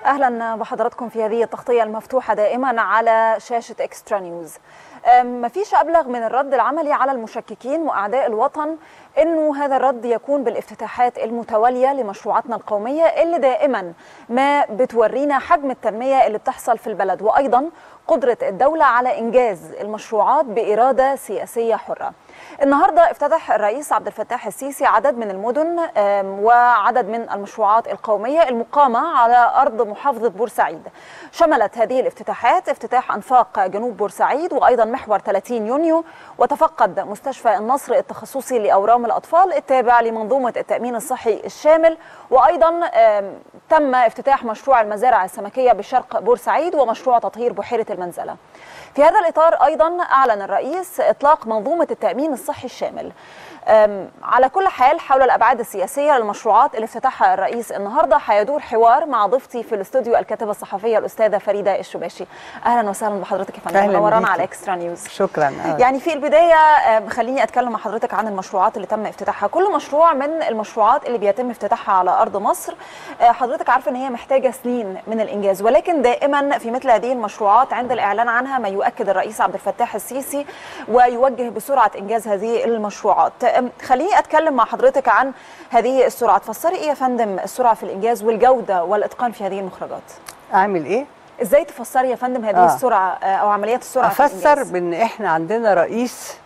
اهلا بحضراتكم في هذه التغطيه المفتوحه دائما على شاشه اكسترا نيوز مفيش ابلغ من الرد العملي على المشككين واعداء الوطن انه هذا الرد يكون بالافتتاحات المتواليه لمشروعاتنا القوميه اللي دائما ما بتورينا حجم التنميه اللي بتحصل في البلد وايضا قدره الدوله على انجاز المشروعات باراده سياسيه حره. النهارده افتتح الرئيس عبد الفتاح السيسي عدد من المدن وعدد من المشروعات القوميه المقامه على ارض محافظه بورسعيد. شملت هذه الافتتاحات افتتاح انفاق جنوب بورسعيد وايضا محور 30 يونيو وتفقد مستشفى النصر التخصصي لاورام الاطفال التابع لمنظومه التامين الصحي الشامل وايضا تم افتتاح مشروع المزارع السمكيه بشرق بورسعيد ومشروع تطهير بحيره المنزله. في هذا الاطار ايضا اعلن الرئيس اطلاق منظومه التامين الصحي الشامل. على كل حال حول الابعاد السياسيه للمشروعات اللي افتتحها الرئيس النهارده هيدور حوار مع ضيفتي في الاستوديو الكاتبه الصحفيه الاستاذه فريده الشباشي. اهلا وسهلا بحضرتك يا فندم منورانا على اكسترا نيوز. شكرا يعني في البدايه خليني اتكلم مع حضرتك عن المشروعات اللي تم افتتاحها، كل مشروع من المشروعات اللي بيتم افتتاحها على ارض مصر حضرتك عارفه ان هي محتاجه سنين من الانجاز ولكن دائما في مثل هذه المشروعات عند الاعلان عنها ما يؤكد الرئيس عبد الفتاح السيسي ويوجه بسرعه انجاز هذه المشروعات. خليني اتكلم مع حضرتك عن هذه السرعه تفسري ايه يا فندم السرعه في الانجاز والجوده والاتقان في هذه المخرجات اعمل ايه ازاي تفسري يا فندم هذه آه. السرعه او عمليات السرعه افسر بان احنا عندنا رئيس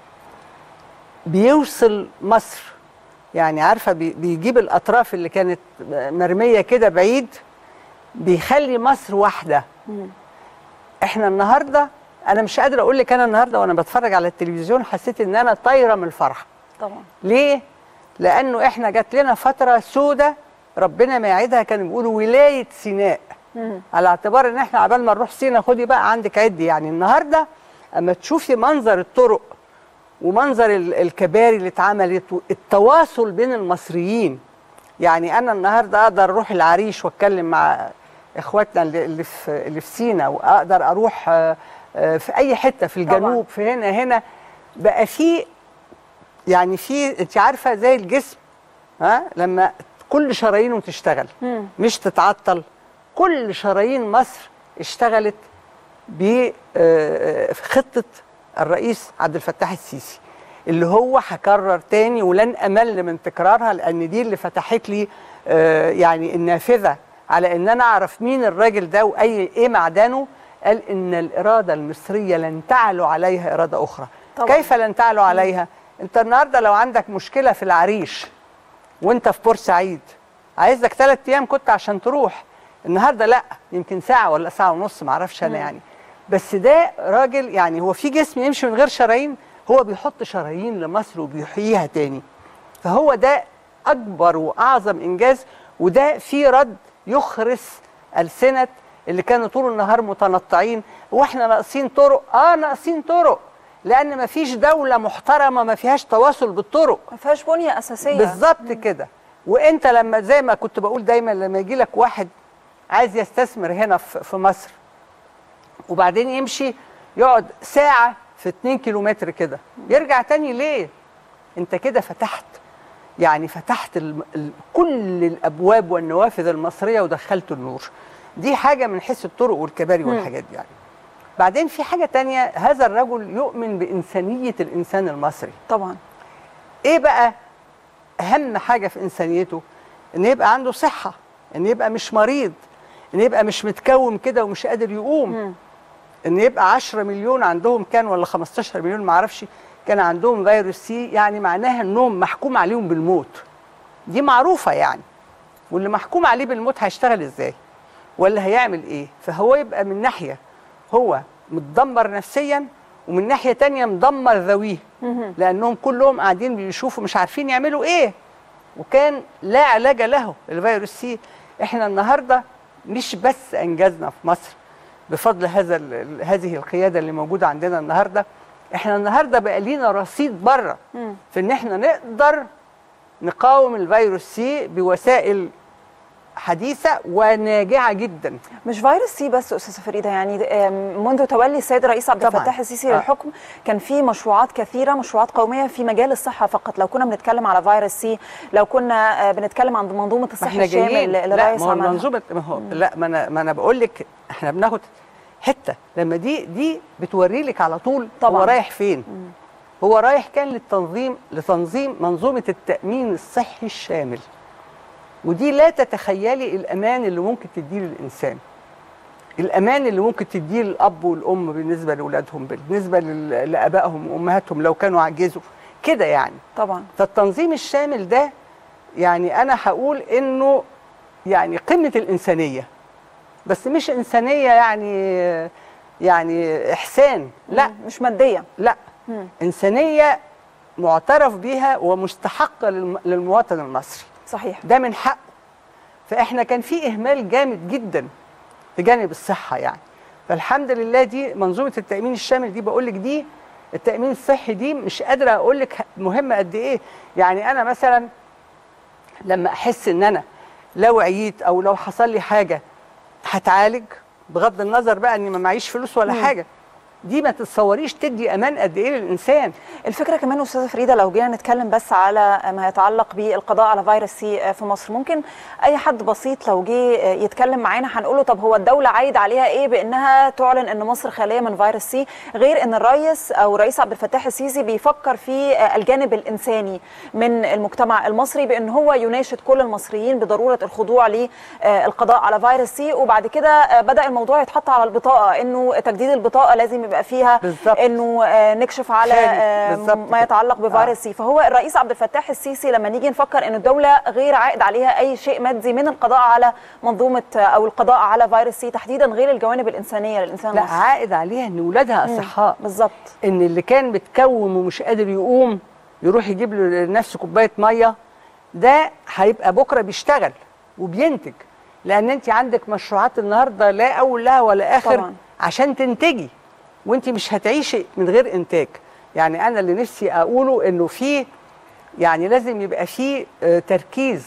بيوصل مصر يعني عارفه بيجيب الاطراف اللي كانت مرميه كده بعيد بيخلي مصر واحده م. احنا النهارده انا مش قادره اقول لك انا النهارده وانا بتفرج على التلفزيون حسيت ان انا طايره من الفرحه طبعا ليه لانه احنا جات لنا فتره سودة ربنا ما يعيدها كانوا بيقولوا ولايه سيناء مم. على اعتبار ان احنا عبال ما نروح سيناء خدي بقى عندك عدي يعني النهارده اما تشوفي منظر الطرق ومنظر الكباري اللي اتعملت التواصل بين المصريين يعني انا النهارده اقدر اروح العريش واتكلم مع اخواتنا اللي في اللي في سيناء واقدر اروح في اي حته في الجنوب طبعا. في هنا هنا بقى في يعني في انت عارفه زي الجسم ها لما كل شرايينه تشتغل مم. مش تتعطل كل شرايين مصر اشتغلت بخطه الرئيس عبد الفتاح السيسي اللي هو هكرر تاني ولن امل من تكرارها لان دي اللي فتحت لي يعني النافذه على ان انا اعرف مين الراجل ده واي ايه معدنه قال ان الاراده المصريه لن تعلو عليها اراده اخرى طبعا. كيف لن تعلو عليها انت النهارده لو عندك مشكله في العريش وانت في بورسعيد عايز لك ثلاث ايام كنت عشان تروح النهارده لا يمكن ساعه ولا ساعه ونص ما اعرفش انا يعني بس ده راجل يعني هو في جسم يمشي من غير شرايين هو بيحط شرايين لمصر وبيحييها تاني فهو ده اكبر واعظم انجاز وده في رد يخرس السنه اللي كانوا طول النهار متنطعين واحنا ناقصين طرق اه ناقصين طرق لان ما فيش دوله محترمه ما فيهاش تواصل بالطرق ما فيهاش بنيه اساسيه بالظبط كده وانت لما زي ما كنت بقول دايما لما يجي لك واحد عايز يستثمر هنا في مصر وبعدين يمشي يقعد ساعه في 2 كيلومتر كده يرجع تاني ليه انت كده فتحت يعني فتحت ال ال كل الابواب والنوافذ المصريه ودخلت النور دي حاجه من حيث الطرق والكباري والحاجات دي يعني بعدين في حاجة تانية هذا الرجل يؤمن بإنسانية الإنسان المصري طبعا إيه بقى أهم حاجة في إنسانيته إن يبقى عنده صحة إن يبقى مش مريض إن يبقى مش متكوم كده ومش قادر يقوم م. إن يبقى 10 مليون عندهم كان ولا 15 مليون معرفش كان عندهم فيروس سي يعني معناها إنهم محكوم عليهم بالموت دي معروفة يعني واللي محكوم عليه بالموت هيشتغل إزاي ولا هيعمل إيه فهو يبقى من ناحية هو متدمر نفسيا ومن ناحيه تانية مدمر ذويه لانهم كلهم قاعدين بيشوفوا مش عارفين يعملوا ايه وكان لا علاج له الفيروس سي احنا النهارده مش بس انجزنا في مصر بفضل هذا هذه القياده اللي موجوده عندنا النهارده احنا النهارده بقى لينا رصيد بره في ان احنا نقدر نقاوم الفيروس سي بوسائل حديثه وناجعه جدا مش فيروس سي بس استاذه فريده يعني آم، منذ تولي السيد الرئيس عبد طبعاً. الفتاح السيسي آه. للحكم كان في مشروعات كثيره مشروعات قوميه في مجال الصحه فقط لو كنا بنتكلم على فيروس سي لو كنا آه، بنتكلم عن منظومه ما الصحي احنا الشامل جايين اللي لا الرئيس ما هو عملها المنظومه ما هو لا ما انا ما انا بقول لك احنا بناخد حته لما دي دي بتوري لك على طول طبعاً. هو رايح فين هو رايح كان للتنظيم لتنظيم منظومه التامين الصحي الشامل ودي لا تتخيلي الامان اللي ممكن تديه للانسان الامان اللي ممكن تديه للاب والام بالنسبه لاولادهم بالنسبه لل- لابائهم وامهاتهم لو كانوا عجزوا كده يعني طبعا فالتنظيم الشامل ده يعني انا هقول انه يعني قمه الانسانيه بس مش انسانيه يعني يعني احسان لا مم. مش ماديه لا مم. انسانيه معترف بيها ومستحقه للم- للمواطن المصري صحيح ده من حقه فاحنا كان في اهمال جامد جدا في جانب الصحه يعني فالحمد لله دي منظومه التامين الشامل دي بقول لك دي التامين الصحي دي مش قادره اقول لك مهمه قد ايه يعني انا مثلا لما احس ان انا لو عييت او لو حصل لي حاجه هتعالج بغض النظر بقى اني ما معيش فلوس ولا مم. حاجه دي ما تتصوريش تدي امان قد ايه للانسان الفكره كمان استاذه فريده لو جينا نتكلم بس على ما يتعلق بالقضاء على فيروس سي في مصر ممكن اي حد بسيط لو جه يتكلم معانا هنقول له طب هو الدوله عايد عليها ايه بانها تعلن ان مصر خاليه من فيروس سي غير ان الرئيس او الرئيس عبد الفتاح السيسي بيفكر في الجانب الانساني من المجتمع المصري بان هو يناشد كل المصريين بضروره الخضوع للقضاء على فيروس سي وبعد كده بدا الموضوع يتحط على البطاقه انه تجديد البطاقه لازم يبقى فيها بالظبط. انه آه، نكشف على خالي. آه، بالظبط ما كده. يتعلق بفيروس سي فهو الرئيس عبد الفتاح السيسي لما نيجي نفكر ان الدوله غير عائد عليها اي شيء مادي من القضاء على منظومه آه، او القضاء على فيروس سي تحديدا غير الجوانب الانسانيه للانسان لا المصري عائد عليها ان ولادها اصحاء بالظبط ان اللي كان متكوم ومش قادر يقوم يروح يجيب له لنفسه كوبايه ميه ده هيبقى بكره بيشتغل وبينتج لان انت عندك مشروعات النهارده لا اول لها ولا اخر طبعاً. عشان تنتجي وانت مش هتعيشي من غير انتاج يعني انا اللي نفسي اقوله انه في يعني لازم يبقى في آه، تركيز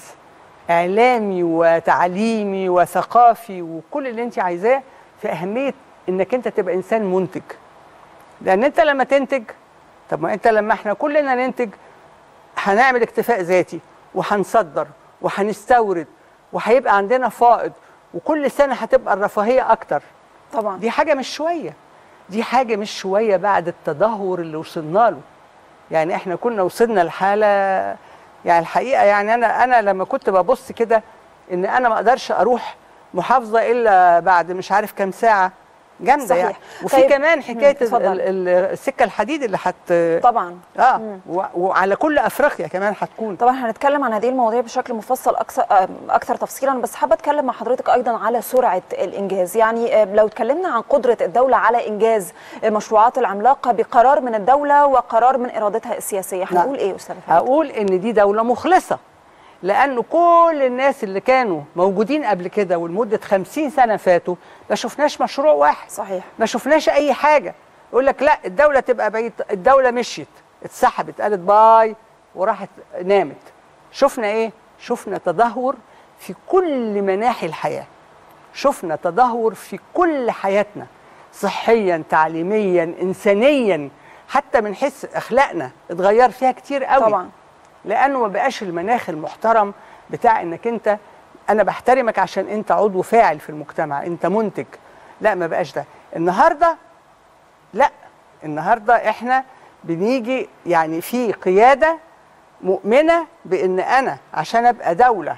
اعلامي وتعليمي وثقافي وكل اللي انت عايزاه في اهميه انك انت تبقى انسان منتج لان انت لما تنتج طب ما انت لما احنا كلنا ننتج هنعمل اكتفاء ذاتي وهنصدر وهنستورد وهيبقى عندنا فائض وكل سنه هتبقى الرفاهيه اكتر طبعا دي حاجه مش شويه دي حاجه مش شويه بعد التدهور اللي وصلنا له يعني احنا كنا وصلنا لحاله يعني الحقيقه يعني انا انا لما كنت ببص كده ان انا ما اقدرش اروح محافظه الا بعد مش عارف كام ساعه جامده صحيح. يعني وفي طيب. كمان مم، حكايه ال- اتفضل. ال- ال- السكه الحديد اللي هت طبعا اه مم. و- وعلى كل افريقيا كمان هتكون طبعا هنتكلم عن هذه المواضيع بشكل مفصل اكثر آه، اكثر تفصيلا بس حابه اتكلم مع حضرتك ايضا على سرعه الانجاز يعني آه، لو اتكلمنا عن قدره الدوله على انجاز المشروعات العملاقه بقرار من الدوله وقرار من ارادتها السياسيه نعم. هنقول ايه استاذ فريد هقول ان دي دوله مخلصه لانه كل الناس اللي كانوا موجودين قبل كده ولمده 50 سنه فاتوا ما شفناش مشروع واحد صحيح ما شفناش اي حاجه يقول لك لا الدوله تبقى بعيد الدوله مشيت اتسحبت قالت باي وراحت نامت شفنا ايه شفنا تدهور في كل مناحي الحياه شفنا تدهور في كل حياتنا صحيا تعليميا انسانيا حتى من حيث اخلاقنا اتغير فيها كتير قوي طبعا لانه ما بقاش المناخ المحترم بتاع انك انت انا بحترمك عشان انت عضو فاعل في المجتمع انت منتج لا ما بقاش ده النهارده لا النهارده احنا بنيجي يعني في قياده مؤمنه بان انا عشان ابقى دوله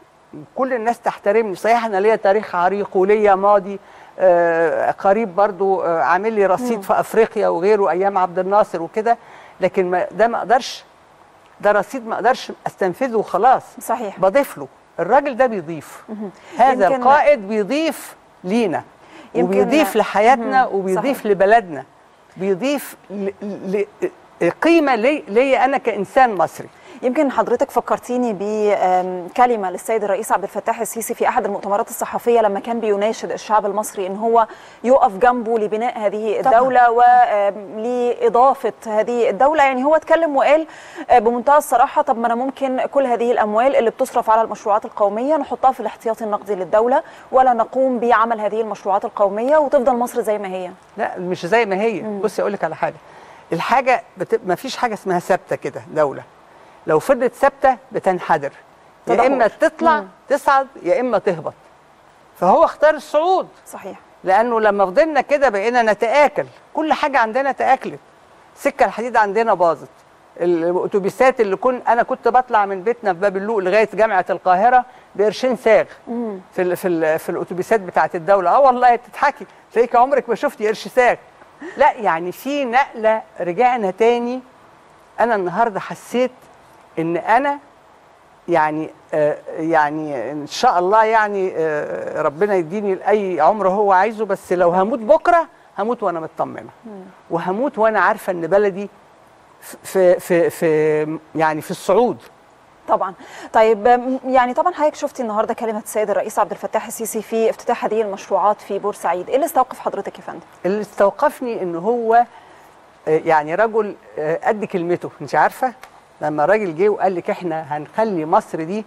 كل الناس تحترمني صحيح انا ليا تاريخ عريق وليا ماضي آه قريب برضو آه عامل لي رصيد في افريقيا وغيره ايام عبد الناصر وكده لكن ما ده ما اقدرش ده رصيد ما اقدرش استنفذه وخلاص صحيح بضيف له الراجل ده بيضيف هذا يمكن- القائد بيضيف لينا يمكن- وبيضيف لحياتنا مم. وبيضيف صحيح. لبلدنا بيضيف ل... ل... قيمه لي... ليا انا كانسان مصري يمكن حضرتك فكرتيني بكلمه للسيد الرئيس عبد الفتاح السيسي في احد المؤتمرات الصحفيه لما كان بيناشد الشعب المصري ان هو يقف جنبه لبناء هذه الدوله ولاضافه هذه الدوله يعني هو اتكلم وقال بمنتهى الصراحه طب ما انا ممكن كل هذه الاموال اللي بتصرف على المشروعات القوميه نحطها في الاحتياطي النقدي للدوله ولا نقوم بعمل هذه المشروعات القوميه وتفضل مصر زي ما هي لا مش زي ما هي بصي اقول لك على حاجه الحاجه بت... ما فيش حاجه اسمها ثابته كده دوله لو فضلت ثابته بتنحدر يا تدهور. اما تطلع مم. تصعد يا اما تهبط فهو اختار الصعود صحيح لانه لما فضلنا كده بقينا نتاكل كل حاجه عندنا تاكلت سكه الحديد عندنا باظت الاتوبيسات اللي كن انا كنت بطلع من بيتنا في باب اللوق لغايه جامعه القاهره بقرشين ساغ في ال في ال في الاتوبيسات بتاعه الدوله اه والله تضحكي تلاقيك عمرك ما شفتي قرش ساغ لا يعني في نقله رجعنا تاني انا النهارده حسيت ان انا يعني آه يعني ان شاء الله يعني آه ربنا يديني اي عمر هو عايزه بس لو هموت بكره هموت وانا مطمنه وهموت وانا عارفه ان بلدي في في في يعني في الصعود طبعا طيب أم، يعني طبعا حضرتك شفتي النهارده كلمه السيد الرئيس عبد الفتاح السيسي في افتتاح هذه المشروعات في بورسعيد ايه اللي استوقف حضرتك يا فندم اللي استوقفني ان هو آه، يعني رجل آه، قد كلمته انت عارفه لما الراجل جه وقال لك احنا هنخلي مصر دي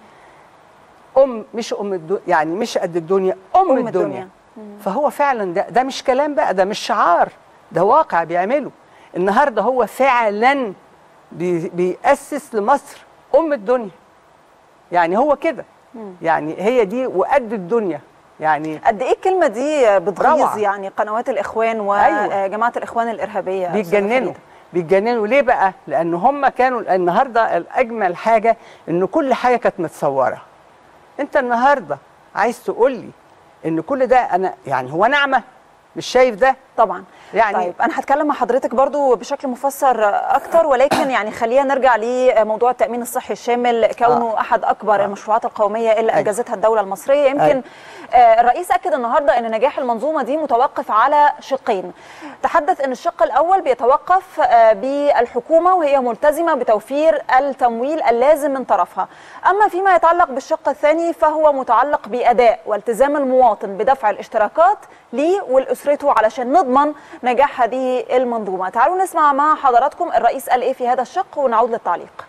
ام مش ام الدنيا يعني مش قد الدنيا ام, أم أم الدنيا, الدنيا. فهو فعلا ده ده مش كلام بقى ده مش شعار ده واقع بيعمله النهارده هو فعلا بي بيأسس لمصر ام الدنيا يعني هو كده يعني هي دي وقد الدنيا يعني قد ايه الكلمه دي بتغيظ روعة. يعني قنوات الاخوان أيوة. وجماعه الاخوان الارهابيه أستاذة بيتجننوا فريدة. بيتجننوا ليه بقى؟ لأن هم كانوا النهارده الأجمل حاجة إن كل حاجة كانت متصورة. أنت النهارده عايز تقول لي إن كل ده أنا يعني هو نعمة مش شايف ده؟ طبعا يعني- طيب انا هتكلم مع حضرتك برضو بشكل مفسر اكتر ولكن يعني خلينا نرجع لموضوع التامين الصحي الشامل كونه آه. احد اكبر آه. المشروعات القوميه اللي أيوة. انجزتها الدوله المصريه يمكن أيوة. آه، الرئيس اكد النهارده ان نجاح المنظومه دي متوقف على شقين تحدث ان الشق الاول بيتوقف آه، بالحكومه وهي ملتزمه بتوفير التمويل اللازم من طرفها اما فيما يتعلق بالشق الثاني فهو متعلق باداء والتزام المواطن بدفع الاشتراكات ليه ولاسرته علشان نضمن نجاح هذه المنظومه تعالوا نسمع مع حضراتكم الرئيس قال ايه في هذا الشق ونعود للتعليق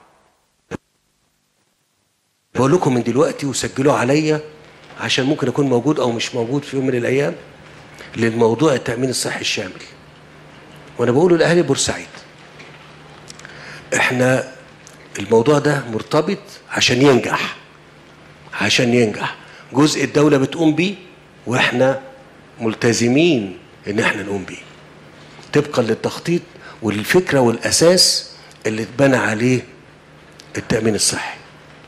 بقول لكم من دلوقتي وسجلوا عليا عشان ممكن اكون موجود او مش موجود في يوم من الايام للموضوع التامين الصحي الشامل وانا بقوله لاهالي بورسعيد احنا الموضوع ده مرتبط عشان ينجح عشان ينجح جزء الدولة بتقوم بيه واحنا ملتزمين ان احنا نقوم بيه طبقا للتخطيط والفكرة والاساس اللي اتبنى عليه التأمين الصحي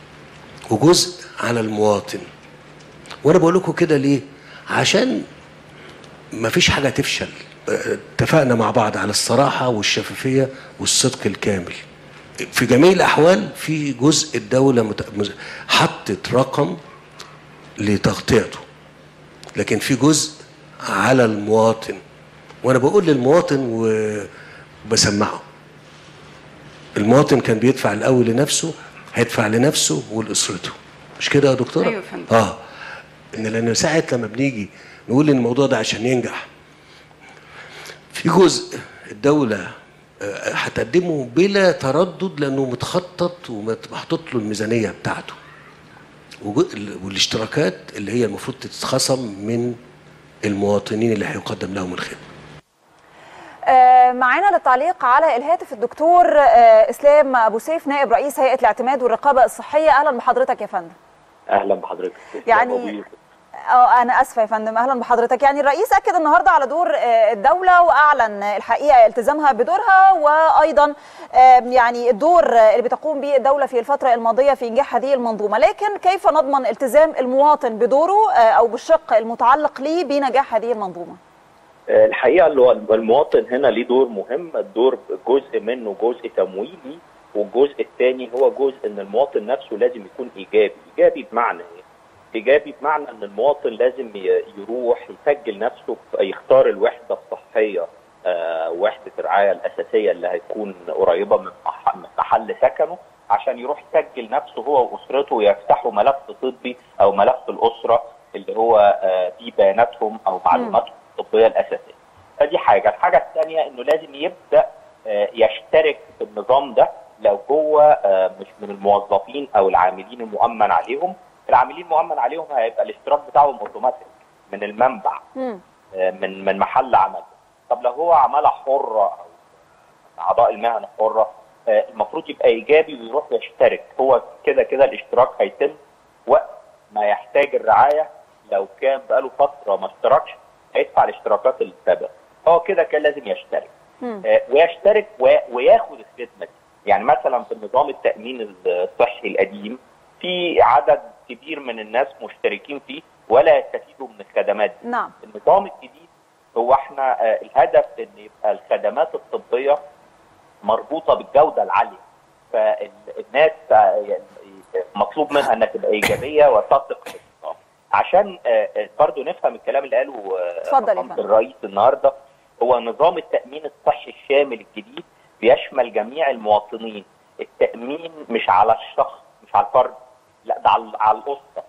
وجزء على المواطن وانا بقول لكم كده ليه عشان ما فيش حاجه تفشل اه، اتفقنا مع بعض على الصراحه والشفافيه والصدق الكامل في جميع الاحوال في جزء الدوله مت- مز- حطت رقم لتغطيته لكن في جزء على المواطن وانا بقول للمواطن وبسمعه المواطن كان بيدفع الاول لنفسه هيدفع لنفسه ولاسرته مش كده يا دكتوره أيوة يا فندم. اه ان لان ساعه لما بنيجي نقول ان الموضوع ده عشان ينجح في جزء الدوله آه، هتقدمه بلا تردد لانه متخطط ومحطوط له الميزانيه بتاعته وجو- والاشتراكات اللي هي المفروض تتخصم من المواطنين اللي هيقدم لهم الخدمه آه، معانا للتعليق على الهاتف الدكتور آه، اسلام ابو سيف نائب رئيس هيئه الاعتماد والرقابه الصحيه اهلا بحضرتك يا فندم اهلا بحضرتك يعني- أبو بيض. اه انا اسفه يا فندم اهلا بحضرتك يعني الرئيس اكد النهارده على دور آه، الدوله واعلن الحقيقه التزامها بدورها وايضا آه، يعني الدور آه، اللي بتقوم به الدوله في الفتره الماضيه في انجاح هذه المنظومه لكن كيف نضمن التزام المواطن بدوره آه، او بالشق المتعلق ليه بنجاح هذه المنظومه آه، الحقيقه اللي هو المواطن هنا ليه دور مهم الدور جزء منه جزء تمويلي والجزء الثاني هو جزء ان المواطن نفسه لازم يكون ايجابي ايجابي بمعنى ايه ايجابي بمعنى ان المواطن لازم ي- يروح يسجل نفسه في يختار الوحده الصحيه آه، وحده الرعايه الاساسيه اللي هتكون قريبه من مح- من محل سكنه عشان يروح يسجل نفسه هو واسرته ويفتحوا ملف طبي او ملف الاسره اللي هو آه، فيه بياناتهم او معلوماتهم الطبيه الاساسيه. فدي حاجه، الحاجه الثانيه انه لازم يبدا آه، يشترك في النظام ده لو هو آه، مش من الموظفين او العاملين المؤمن عليهم، العاملين المؤمن عليهم هيبقى الاشتراك بتاعهم اوتوماتيك من المنبع مم. آه، من من محل عمل. طب لو هو عماله حره او اعضاء المهن الحره آه، المفروض يبقى ايجابي ويروح يشترك هو كده كده الاشتراك هيتم وقت ما يحتاج الرعايه لو كان بقاله فتره ما اشتركش هيدفع الاشتراكات السابقه هو كده كان لازم يشترك مم. آه، ويشترك و- وياخد الخدمه دي يعني مثلا في النظام التامين الصحي القديم في عدد كبير من الناس مشتركين فيه ولا يستفيدوا من الخدمات دي نعم النظام الجديد هو احنا آه، الهدف ان يبقى الخدمات الطبيه مربوطه بالجوده العاليه فالناس آه، يعني مطلوب منها انها تبقى ايجابيه وتثق في النظام عشان آه، آه، برضو نفهم الكلام اللي قاله آه، اتفضل يا فخامة فندم. الرئيس النهارده هو نظام التامين الصحي الشامل الجديد بيشمل جميع المواطنين التامين مش على الشخص مش على الفرد لا ده على على الاسره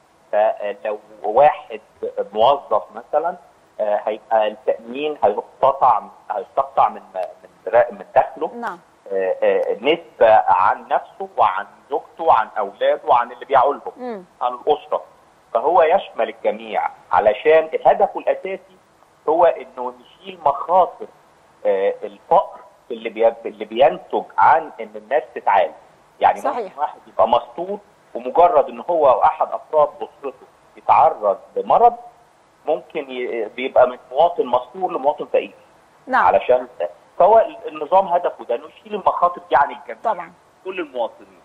فلو واحد موظف مثلا آه، هيبقى التامين هيقتطع هيقتطع من من را- من دخله نعم آه، آه، نسبه عن نفسه وعن زوجته وعن اولاده وعن اللي بيعولهم مم. عن الاسره فهو يشمل الجميع علشان الهدف الاساسي هو انه نشيل مخاطر آه، الفقر اللي بي- اللي بينتج عن ان الناس تتعالج يعني صحيح. ممكن واحد يبقى مسطول ومجرد ان هو او احد افراد اسرته يتعرض لمرض ممكن ي- بيبقى من مواطن مسطول لمواطن فقير نعم علشان فهو النظام هدفه ده انه يشيل المخاطر دي عن الجميع طبعا كل المواطنين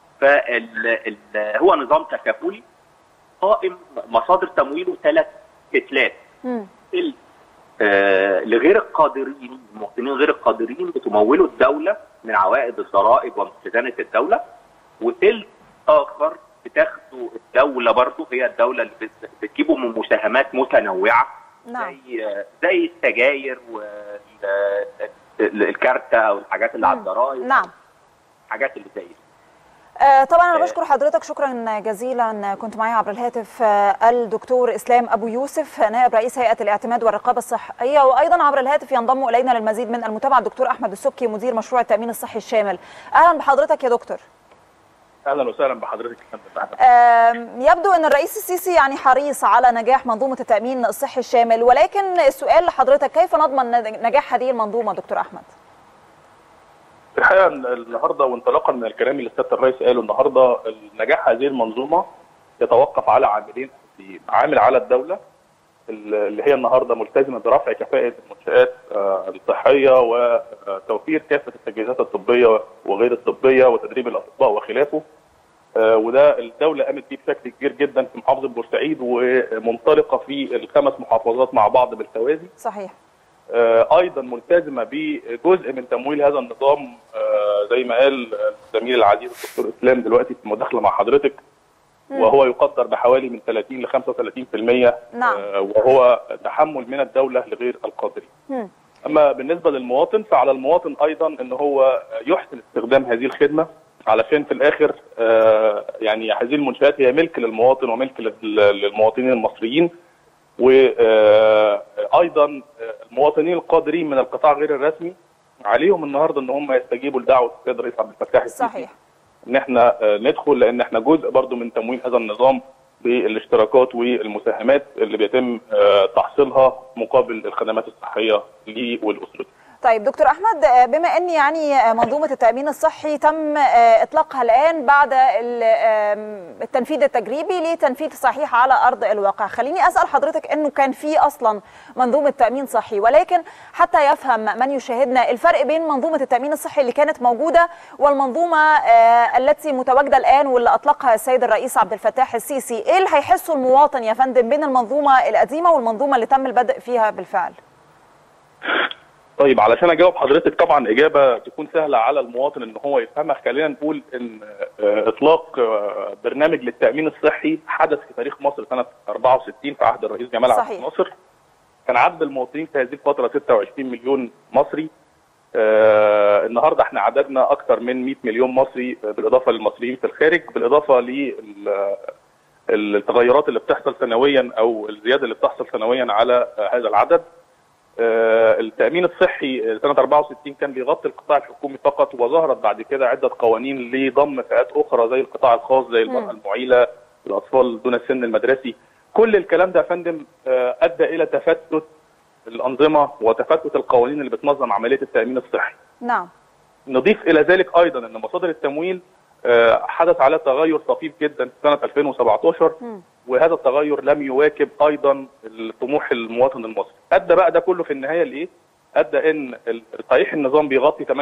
فال ال- هو نظام تكافلي قائم مصادر تمويله ثلاث كتلات مم. تلت آه لغير القادرين المواطنين غير القادرين بتموله الدوله من عوائد الضرائب ومن خزانه الدوله وتلت اخر بتاخده الدوله برضه هي الدوله اللي بت- بتجيبه من مساهمات متنوعه نعم زي زي السجاير والكارتة او الحاجات اللي على مم. الضرائب نعم الحاجات اللي زي دي آه، طبعا انا آه. بشكر حضرتك شكرا جزيلا كنت معي عبر الهاتف آه، الدكتور اسلام ابو يوسف نائب رئيس هيئه الاعتماد والرقابه الصحيه وايضا عبر الهاتف ينضم الينا للمزيد من المتابعه الدكتور احمد السبكي مدير مشروع التامين الصحي الشامل اهلا بحضرتك يا دكتور اهلا وسهلا بحضرتك يا فندم آم، يبدو ان الرئيس السيسي يعني حريص على نجاح منظومه التامين الصحي الشامل ولكن السؤال لحضرتك كيف نضمن نجاح هذه المنظومه دكتور احمد الحقيقه إن النهارده وانطلاقا من الكلام اللي سياده الرئيس قاله النهارده نجاح هذه المنظومه يتوقف على عاملين اساسيين عامل على الدوله اللي هي النهارده ملتزمه برفع كفاءه المنشات آه، الصحيه وتوفير كافه التجهيزات الطبيه وغير الطبيه وتدريب الاطباء وخلافه آه، وده الدوله قامت بيه بشكل كبير جدا في محافظه بورسعيد ومنطلقه في الخمس محافظات مع بعض بالتوازي صحيح آه، ايضا ملتزمه بجزء من تمويل هذا النظام آه، زي ما قال الزميل العزيز الدكتور اسلام دلوقتي في المداخله مع حضرتك مم. وهو يقدر بحوالي من 30 ل 35% نعم. آه، وهو تحمل من الدوله لغير القادرين. مم. اما بالنسبه للمواطن فعلى المواطن ايضا ان هو يحسن استخدام هذه الخدمه علشان في الاخر آه، يعني هذه المنشات هي ملك للمواطن وملك لل- للمواطنين المصريين وايضا المواطنين القادرين من القطاع غير الرسمي عليهم النهارده ان هم يستجيبوا لدعوه السيد الرئيس عبد الفتاح السيسي صحيح ان احنا آه، ندخل لان احنا جزء برضو من تمويل هذا النظام بالاشتراكات والمساهمات اللي بيتم آه، تحصيلها مقابل الخدمات الصحيه لي ولاسرته. طيب دكتور احمد آه، بما ان يعني آه، منظومه التامين الصحي تم آه، اطلاقها الان بعد ال- آم، التنفيذ التجريبي لتنفيذ صحيح على ارض الواقع خليني اسال حضرتك انه كان في اصلا منظومه تامين صحي ولكن حتى يفهم من يشاهدنا الفرق بين منظومه التامين الصحي اللي كانت موجوده والمنظومه آه، التي متواجده الان واللي اطلقها السيد الرئيس عبد الفتاح السيسي ايه اللي هيحسه المواطن يا فندم بين المنظومه القديمه والمنظومه اللي تم البدء فيها بالفعل طيب علشان اجاوب حضرتك طبعا اجابه تكون سهله على المواطن ان هو يفهمها خلينا نقول ان آه، اطلاق آه، برنامج للتامين الصحي حدث في تاريخ مصر سنه 64 في عهد الرئيس جمال عبد صحيح. الناصر كان عدد المواطنين في هذه الفتره 26 مليون مصري آه النهارده احنا عددنا اكثر من 100 مليون مصري آه، بالاضافه للمصريين في الخارج بالاضافه للتغيرات اللي بتحصل سنويا او الزياده اللي بتحصل سنويا على آه، هذا العدد آه، التامين الصحي آه، سنه 64 كان بيغطي القطاع الحكومي فقط وظهرت بعد كده عده قوانين لضم فئات اخرى زي القطاع الخاص زي المراه المعيله الاطفال دون السن المدرسي كل الكلام ده يا فندم آه، ادى الى تفتت الانظمه وتفتت القوانين اللي بتنظم عمليه التامين الصحي نعم نضيف الى ذلك ايضا ان مصادر التمويل آه، حدث عليها تغير طفيف جدا في سنه 2017 وهذا التغير لم يواكب ايضا طموح المواطن المصري ادى بقى ده كله في النهايه لايه ادى ان ال- صحيح النظام بيغطي 58%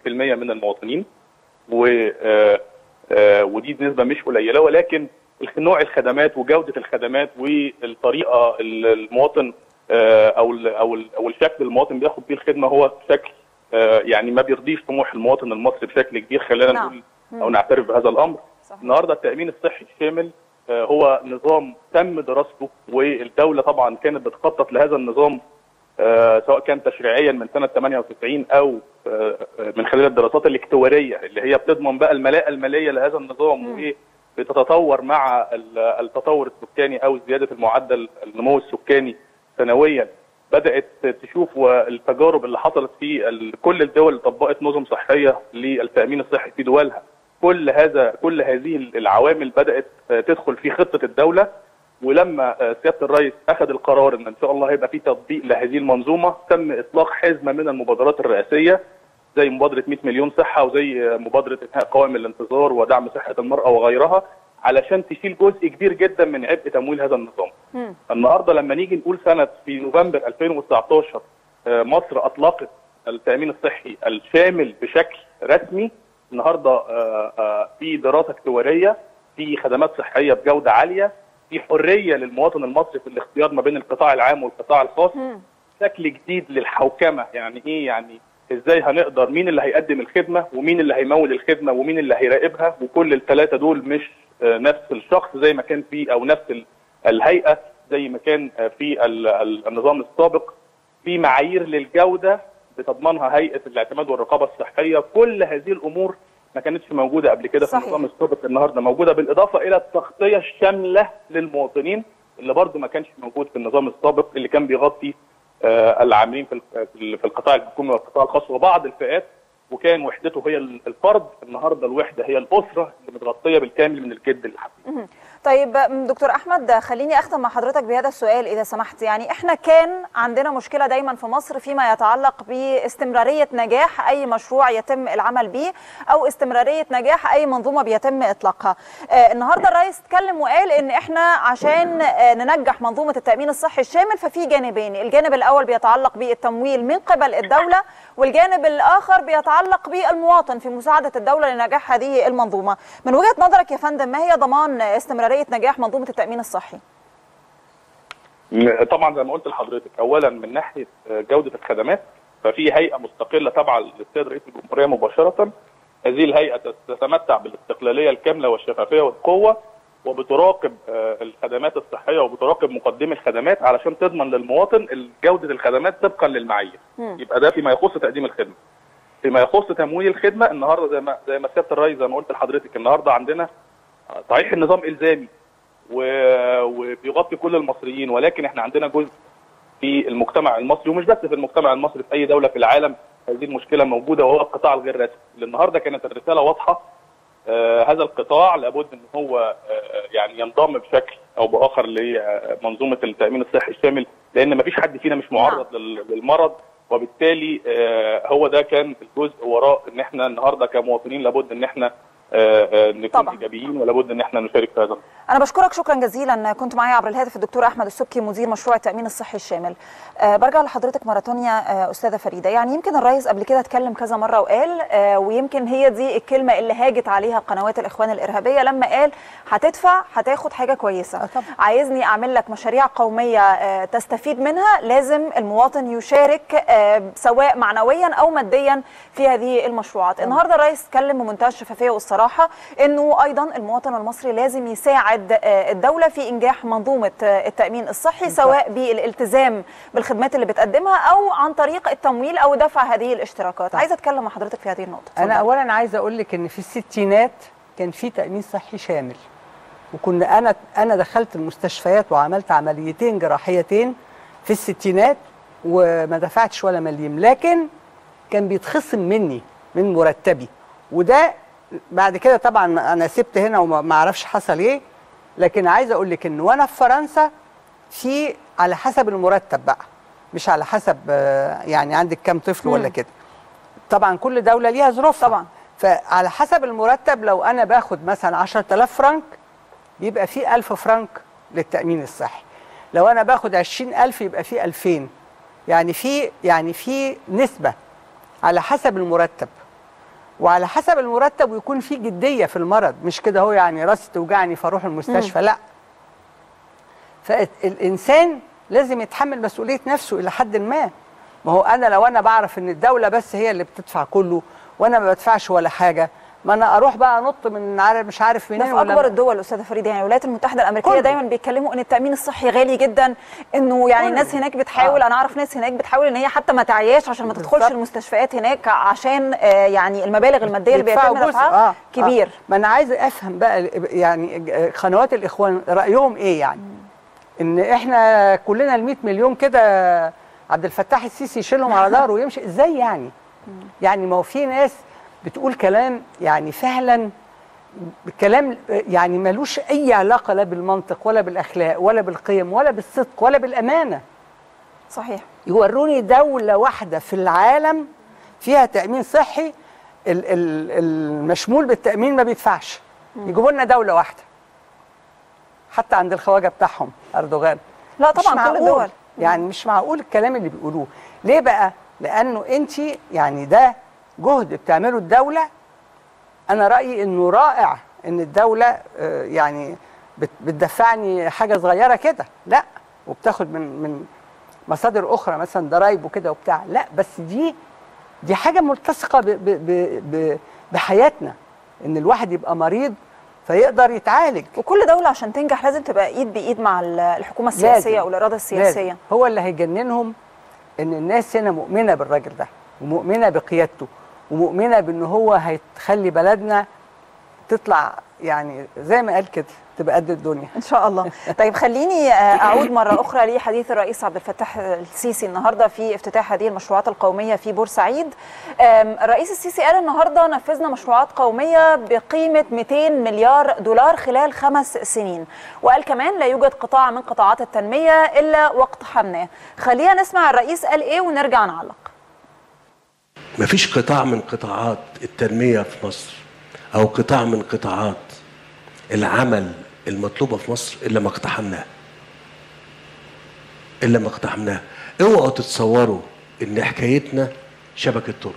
من المواطنين و آه، آه، ودي نسبه مش قليله ولكن الخ- نوع الخدمات وجوده الخدمات والطريقه ال- المواطن آه، او ال او ال او الشكل المواطن بياخد بيه الخدمه هو شكل آه، يعني ما بيرضيش طموح المواطن المصري بشكل كبير خلينا نعم. نقول او نعترف بهذا الامر صحيح. النهارده التامين الصحي الشامل آه، هو نظام تم دراسته والدوله طبعا كانت بتخطط لهذا النظام آه، سواء كان تشريعيا من سنه 98 او آه، آه، من خلال الدراسات الاكتواريه اللي هي بتضمن بقى الملاءه الماليه لهذا النظام وبتتطور مع ال- التطور السكاني او زياده المعدل النمو السكاني سنويا بدات تشوف والتجارب اللي حصلت في ال- كل الدول اللي طبقت نظم صحيه للتامين الصحي في دولها كل هذا كل هذه العوامل بدات آه، تدخل في خطه الدوله ولما آه، سياده الرئيس اخذ القرار ان ان شاء الله هيبقى في تطبيق لهذه المنظومه تم اطلاق حزمه من المبادرات الرئاسيه زي مبادره 100 مليون صحه وزي آه، مبادره انهاء قوائم الانتظار ودعم صحه المراه وغيرها علشان تشيل جزء كبير جدا من عبء تمويل هذا النظام. النهارده لما نيجي نقول سنه في نوفمبر 2019 آه، مصر اطلقت التامين الصحي الشامل بشكل رسمي النهارده آه، آه، في دراسه اكتواريه في خدمات صحيه بجوده عاليه في حريه للمواطن المصري في الاختيار ما بين القطاع العام والقطاع الخاص شكل جديد للحوكمه يعني ايه يعني ازاي هنقدر مين اللي هيقدم الخدمه ومين اللي هيمول الخدمه ومين اللي هيراقبها وكل الثلاثه دول مش آه، نفس الشخص زي ما كان في او نفس ال- الهيئه زي ما كان آه، في ال- ال- النظام السابق في معايير للجوده بتضمنها هيئه الاعتماد والرقابه الصحيه كل هذه الامور ما كانتش موجوده قبل كده في صحيح. النظام السابق النهارده موجوده بالاضافه الى التغطيه الشامله للمواطنين اللي برضه ما كانش موجود في النظام السابق اللي كان بيغطي آه، العاملين في ال- في ال- في القطاع الحكومي والقطاع الخاص وبعض الفئات وكان وحدته هي ال- الفرد النهارده الوحده هي الاسره اللي متغطيه بالكامل من الجد للحفيد طيب م، دكتور احمد خليني اختم مع حضرتك بهذا السؤال اذا سمحت يعني احنا كان عندنا مشكله دايما في مصر فيما يتعلق باستمراريه نجاح اي مشروع يتم العمل به او استمراريه نجاح اي منظومه بيتم اطلاقها آه النهارده الرئيس اتكلم وقال ان احنا عشان آه ننجح منظومه التامين الصحي الشامل ففي جانبين الجانب الاول بيتعلق بالتمويل من قبل الدوله والجانب الاخر بيتعلق بالمواطن في مساعده الدوله لنجاح هذه المنظومه من وجهه نظرك يا فندم ما هي ضمان استمراريه نجاح منظومه التامين الصحي م- طبعا زي ما قلت لحضرتك اولا من ناحيه آه، جوده الخدمات ففي هيئه مستقله تابعه للسيد رئيس الجمهوريه مباشره هذه الهيئه تتمتع بالاستقلاليه الكامله والشفافيه والقوه وبتراقب آه، الخدمات الصحيه وبتراقب مقدمي الخدمات علشان تضمن للمواطن جوده الخدمات طبقا للمعايير يبقى ده فيما يخص تقديم الخدمه فيما يخص تمويل الخدمه النهارده زي ما زي ما سياده الرئيس زي ما قلت لحضرتك النهارده عندنا آه، صحيح النظام الزامي و- وبيغطي كل المصريين ولكن احنا عندنا جزء في المجتمع المصري ومش بس في المجتمع المصري في اي دوله في العالم هذه المشكله موجوده وهو القطاع الغير رسمي اللي النهارده كانت الرساله واضحه آه هذا القطاع لابد ان هو آه يعني ينضم بشكل او باخر لمنظومه التامين الصحي الشامل لان ما فيش حد فينا مش معرض لل- للمرض وبالتالي آه هو ده كان الجزء وراء ان احنا النهارده كمواطنين لابد ان احنا آه آه نكون طبعاً. ايجابيين ولابد ان احنا نشارك في هذا انا بشكرك شكرا جزيلا كنت معايا عبر الهاتف الدكتور احمد السبكي مدير مشروع التامين الصحي الشامل أه برجع لحضرتك مره تانية أه استاذه فريده يعني يمكن الرئيس قبل كده اتكلم كذا مره وقال أه ويمكن هي دي الكلمه اللي هاجت عليها قنوات الاخوان الارهابيه لما قال هتدفع هتاخد حاجه كويسه طبعا. عايزني اعمل لك مشاريع قوميه أه تستفيد منها لازم المواطن يشارك أه سواء معنويا او ماديا في هذه المشروعات النهارده الرئيس اتكلم بمنتهى الشفافيه والصراحه بصراحه انه ايضا المواطن المصري لازم يساعد آه، الدوله في انجاح منظومه آه، التامين الصحي سواء بالالتزام بالخدمات اللي بتقدمها او عن طريق التمويل او دفع هذه الاشتراكات عايزه اتكلم مع حضرتك في هذه النقطه انا اتفضل. اولا عايزه اقول لك ان في الستينات كان في تامين صحي شامل وكنا انا انا دخلت المستشفيات وعملت عمليتين جراحيتين في الستينات وما دفعتش ولا مليم لكن كان بيتخصم مني من مرتبي وده بعد كده طبعا انا سبت هنا وما ما اعرفش حصل ايه لكن عايزه اقول لك ان وانا في فرنسا في على حسب المرتب بقى مش على حسب آه، يعني عندك كام طفل ولا كده طبعا كل دوله ليها ظروفها طبعا. فعلى حسب المرتب لو انا باخد مثلا 10000 فرنك بيبقى في 1000 فرنك للتامين الصحي لو انا باخد 20000 يبقى في 2000 يعني في يعني في نسبه على حسب المرتب وعلى حسب المرتب ويكون في جديه في المرض مش كده هو يعني راسي توجعني فاروح المستشفى لا فالانسان لازم يتحمل مسؤوليه نفسه الى حد ما ما هو انا لو انا بعرف ان الدوله بس هي اللي بتدفع كله وانا ما بدفعش ولا حاجه ما انا اروح بقى انط من عارف مش عارف ده منين في ولا اكبر الدول استاذه فريده يعني الولايات المتحده الامريكيه كله. دايما بيتكلموا ان التامين الصحي غالي جدا انه يعني كله. الناس هناك بتحاول آه. انا اعرف ناس هناك بتحاول ان هي حتى ما تعياش عشان ما تدخلش بالظبط. المستشفيات هناك عشان آه، يعني المبالغ الماديه اللي يدفعوا بيتم جزء. دفعها كبير آه. ما انا عايز افهم بقى يعني قنوات الاخوان رايهم ايه يعني ان احنا كلنا ال 100 مليون كده عبد الفتاح السيسي يشيلهم على ظهره ويمشي ازاي يعني يعني ما هو في ناس بتقول كلام يعني فعلا كلام يعني ملوش اي علاقه لا بالمنطق ولا بالاخلاق ولا بالقيم ولا بالصدق ولا بالامانه صحيح يوروني دولة واحدة في العالم فيها تأمين صحي ال- ال- المشمول بالتأمين ما بيدفعش يجيبوا لنا دولة واحدة حتى عند الخواجة بتاعهم أردوغان لا مش طبعا كل معقول. الدول يعني مش معقول الكلام اللي بيقولوه ليه بقى لأنه أنت يعني ده جهد بتعمله الدولة أنا رأيي إنه رائع إن الدولة آه، يعني بت- بتدفعني حاجة صغيرة كده لا وبتاخد من من مصادر اخرى مثلا ضرايب وكده وبتاع لا بس دي دي حاجه ملتصقه ب ب ب ب بحياتنا ان الواحد يبقى مريض فيقدر يتعالج وكل دوله عشان تنجح لازم تبقى ايد بايد مع ال- الحكومه السياسيه لازم. او الاراده السياسيه لازم. هو اللي هيجننهم ان الناس هنا مؤمنه بالراجل ده ومؤمنه بقيادته ومؤمنه بان هو هيخلي بلدنا تطلع يعني زي ما قال كده تبقى قد الدنيا ان شاء الله طيب خليني آه، اعود مره اخرى لحديث الرئيس عبد الفتاح السيسي النهارده في افتتاح هذه المشروعات القوميه في بورسعيد آم، الرئيس السيسي قال النهارده نفذنا مشروعات قوميه بقيمه 200 مليار دولار خلال خمس سنين وقال كمان لا يوجد قطاع من قطاعات التنميه الا واقتحمناه خلينا نسمع الرئيس قال ايه ونرجع نعلق مفيش قطاع من قطاعات التنمية في مصر أو قطاع من قطاعات العمل المطلوبة في مصر إلا ما اقتحمناه إلا ما اقتحمناه اوعوا تتصوروا إن حكايتنا شبكة طرق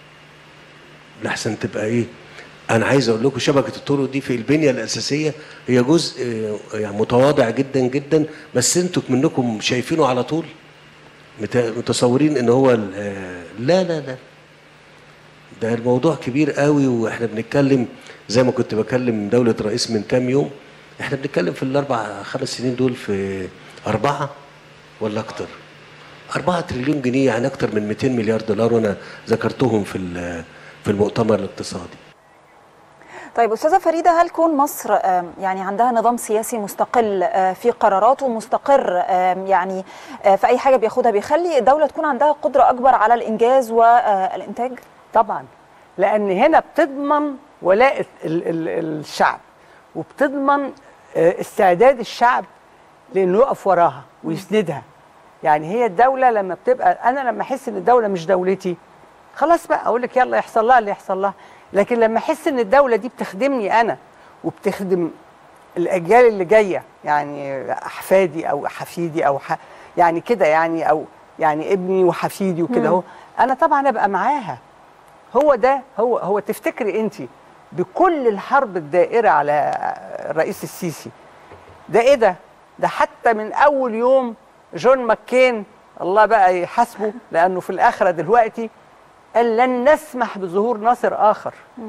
لحسن تبقى إيه أنا عايز أقول لكم شبكة الطرق دي في البنية الأساسية هي جزء آه، يعني متواضع جدا جدا بس أنتوا منكم شايفينه على طول مت- متصورين ان هو ال- آه، لا لا لا ده الموضوع كبير قوي واحنا بنتكلم زي ما كنت بكلم دولة رئيس من كام يوم احنا بنتكلم في الاربع خمس سنين دول في اربعة ولا اكتر أربعة تريليون جنيه يعني أكتر من 200 مليار دولار وأنا ذكرتهم في ال- في المؤتمر الاقتصادي طيب استاذه فريده هل كون مصر آم، يعني عندها نظام سياسي مستقل آه، في قراراته مستقر آم، يعني آه، في اي حاجه بياخدها بيخلي الدوله تكون عندها قدره اكبر على الانجاز والانتاج طبعا لان هنا بتضمن ولاء ال ال الشعب وبتضمن آه، استعداد الشعب لانه يقف وراها ويسندها يعني هي الدوله لما بتبقى انا لما احس ان الدوله مش دولتي خلاص بقى اقول لك يلا يحصل لها اللي يحصل لها لكن لما احس ان الدوله دي بتخدمني انا وبتخدم الاجيال اللي جايه يعني احفادي او حفيدي او ح... يعني كده يعني او يعني ابني وحفيدي وكده اهو انا طبعا ابقى معاها هو ده هو هو تفتكري انت بكل الحرب الدائره على الرئيس السيسي ده ايه ده ده حتى من اول يوم جون ماكين الله بقى يحاسبه لانه في الاخره دلوقتي قال لن نسمح بظهور ناصر اخر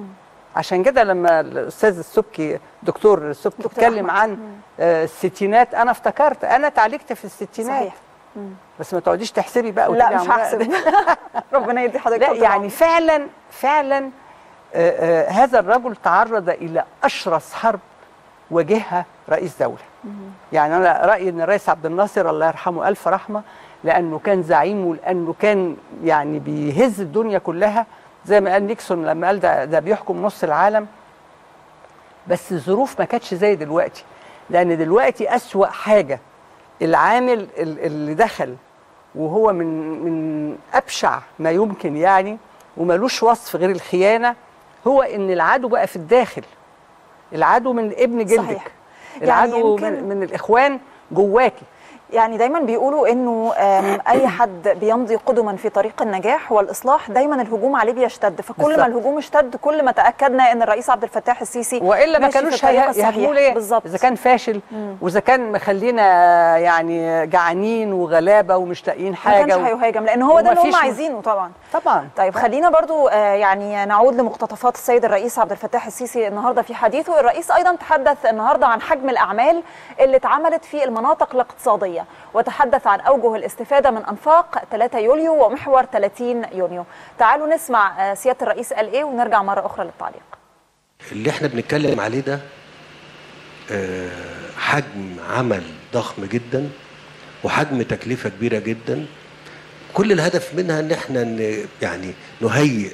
عشان كده لما الاستاذ السبكي دكتور السبكي دكتور اتكلم أحمد. عن آه، الستينات انا افتكرت انا اتعالجت في الستينات صحيح بس ما تقعديش تحسبي بقى لا وتبقي مش عمالة- هحسب ربنا يدي حضرتك لا طول يعني العمر. فعلا فعلا آه، آه، هذا الرجل تعرض الى اشرس حرب واجهها رئيس دوله يعني انا رايي ان الرئيس عبد الناصر الله يرحمه الف رحمه لانه كان زعيم ولانه كان يعني بيهز الدنيا كلها زي ما قال نيكسون لما قال ده ده بيحكم نص العالم بس الظروف ما كانتش زي دلوقتي لان دلوقتي اسوا حاجه العامل ال- اللي دخل وهو من من ابشع ما يمكن يعني وملوش وصف غير الخيانه هو ان العدو بقى في الداخل العدو من ابن جلدك صحيح. يعني العدو يمكن- من, من الاخوان جواكي يعني دايما بيقولوا انه آم، اي حد بيمضي قدما في طريق النجاح والاصلاح دايما الهجوم عليه بيشتد فكل بالظبط. ما الهجوم اشتد كل ما تاكدنا ان الرئيس عبد الفتاح السيسي والا ما ماشي في كانوش الطريق هيه- الصحيح. يهاجموه ليه بالظبط اذا كان فاشل واذا كان مخلينا يعني جعانين وغلابه ومش لاقيين ما حاجه كانش و- هيهاجم لان هو ده اللي هم ومفيش م- عايزينه طبعا طبعا طيب خلينا برضو آه، يعني نعود لمقتطفات السيد الرئيس عبد الفتاح السيسي النهارده في حديثه الرئيس ايضا تحدث النهارده عن حجم الاعمال اللي اتعملت في المناطق الاقتصاديه وتحدث عن اوجه الاستفاده من انفاق 3 يوليو ومحور 30 يونيو تعالوا نسمع آه، سياده الرئيس قال ايه ونرجع مره اخرى للتعليق اللي احنا بنتكلم عليه ده آه، حجم عمل ضخم جدا وحجم تكلفة كبيرة جدا كل الهدف منها ان احنا ن- يعني نهيئ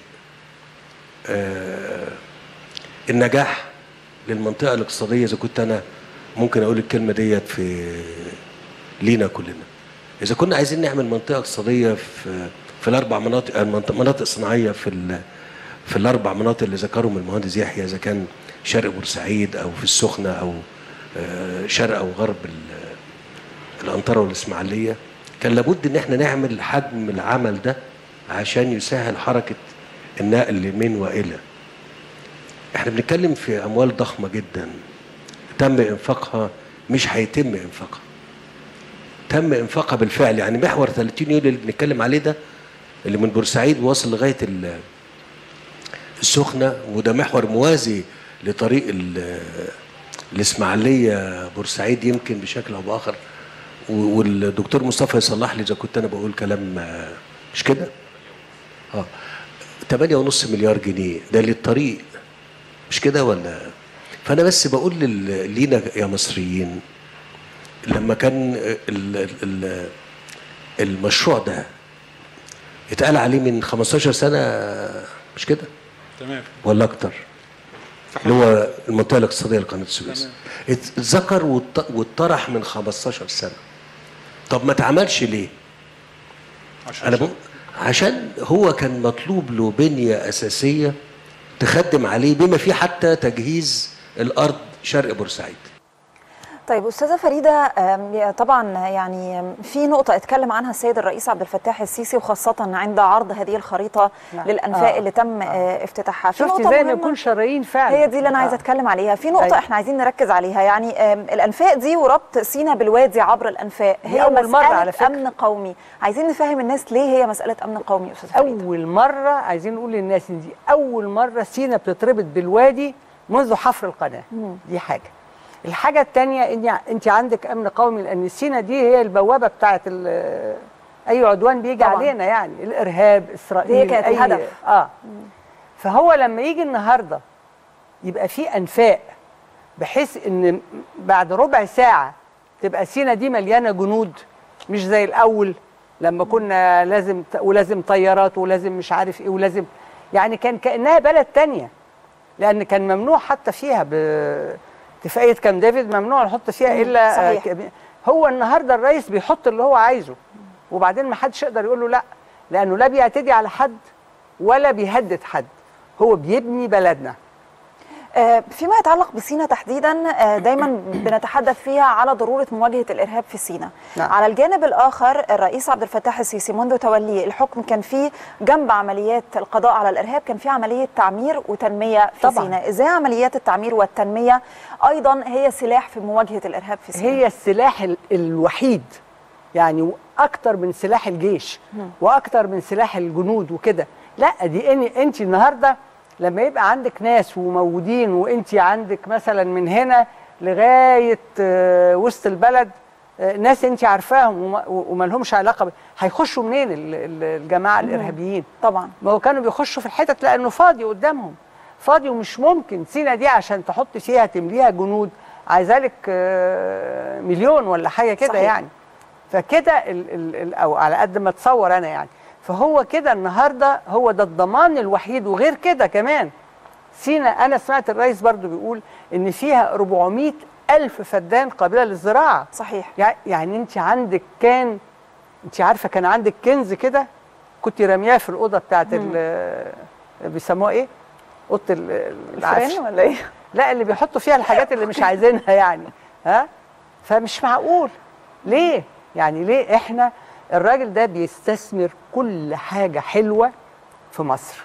آه، النجاح للمنطقة الاقتصادية اذا كنت انا ممكن اقول الكلمة ديت في لينا كلنا اذا كنا عايزين نعمل منطقة اقتصادية في في الاربع مناطق المناطق- مناطق صناعية في ال- في الاربع مناطق اللي ذكرهم المهندس يحيى اذا كان شرق بورسعيد او في السخنه او آه، شرق او غرب ال- الانطره والاسماعيليه كان لابد ان احنا نعمل حجم العمل ده عشان يسهل حركه النقل من والى احنا بنتكلم في اموال ضخمه جدا تم انفاقها مش هيتم انفاقها تم انفاقها بالفعل يعني محور 30 يوليو اللي بنتكلم عليه ده اللي من بورسعيد واصل لغايه ال- السخنه وده محور موازي لطريق ال- الاسماعيليه بورسعيد يمكن بشكل او باخر و- والدكتور مصطفى يصلح لي اذا كنت انا بقول كلام آه، مش كده؟ اه 8.5 مليار جنيه ده للطريق مش كده ولا فانا بس بقول لل- لينا يا مصريين لما كان ال ال ال المشروع ده اتقال عليه من 15 سنه مش كده تمام ولا اكتر اللي هو المنطقه الاقتصاديه لقناه السويس اتذكر وات- واتطرح من 15 سنه طب ما اتعملش ليه عشان انا بقول عشان هو كان مطلوب له بنيه اساسيه تخدم عليه بما فيه حتى تجهيز الارض شرق بورسعيد طيب استاذه فريده آم، طبعا يعني آم، في نقطه اتكلم عنها السيد الرئيس عبد الفتاح السيسي وخاصه عند عرض هذه الخريطه نعم. للانفاق آه. اللي تم آه، افتتاحها في شفتي نقطه زي ما مهمة. يكون شرايين فعلا هي دي اللي انا عايزه آه. اتكلم عليها في نقطه أيوة. احنا عايزين نركز عليها يعني آم، الانفاق دي وربط سينا بالوادي عبر الانفاق دي هي أول مسألة مرة على فكرة. امن قومي عايزين نفهم الناس ليه هي مساله امن قومي يا استاذ فريده اول مره عايزين نقول للناس ان دي اول مره سينا بتتربط بالوادي منذ حفر القناه دي حاجه الحاجه الثانيه ان انت عندك امن قومي لان سينا دي هي البوابه بتاعه ال- اي عدوان بيجي طبعاً. علينا يعني الارهاب اسرائيل هي كانت أي- الهدف. اه فهو لما يجي النهارده يبقى في انفاق بحيث ان بعد ربع ساعه تبقى سينا دي مليانه جنود مش زي الاول لما كنا لازم ولازم طيارات ولازم مش عارف ايه ولازم يعني كان كانها بلد تانية لان كان ممنوع حتى فيها باتفاقيه كام ديفيد ممنوع نحط فيها الا صحيح. ك- هو النهارده الرئيس بيحط اللي هو عايزه وبعدين ما حدش يقدر يقول له لا لانه لا بيعتدي على حد ولا بيهدد حد هو بيبني بلدنا آه، فيما يتعلق بسينا تحديدا آه، دايما بنتحدث فيها على ضروره مواجهه الارهاب في سينا نعم. على الجانب الاخر الرئيس عبد الفتاح السيسي منذ توليه الحكم كان في جنب عمليات القضاء على الارهاب كان في عمليه تعمير وتنميه في طبعاً. سينا ازاي عمليات التعمير والتنميه ايضا هي سلاح في مواجهه الارهاب في سينا هي السلاح ال- الوحيد يعني اكتر من سلاح الجيش واكتر من سلاح الجنود وكده لا دي إن- انت النهارده لما يبقى عندك ناس وموجودين وانت عندك مثلا من هنا لغايه آه، وسط البلد آه، ناس انت عارفاهم وما- وما لهمش علاقه ب- هيخشوا منين ال- ال- الجماعه الارهابيين طبعا ما هو كانوا بيخشوا في الحتت لانه فاضي قدامهم فاضي ومش ممكن سينا دي عشان تحط فيها تمليها جنود عايزه لك آه، مليون ولا حاجه كده صحيح. يعني فكده ال ال ال او على قد ما اتصور انا يعني فهو كده النهارده هو ده الضمان الوحيد وغير كده كمان سينا انا سمعت الرئيس برضو بيقول ان فيها 400 الف فدان قابله للزراعه صحيح يع- يعني انت عندك كان انت عارفه كان عندك كنز كده كنت رامياه في الاوضه بتاعت ال- بيسموها ايه؟ اوضه ال- العفش الفرن ولا ايه لا اللي بيحطوا فيها الحاجات اللي مش عايزينها يعني ها فمش معقول ليه يعني ليه احنا الراجل ده بيستثمر كل حاجه حلوه في مصر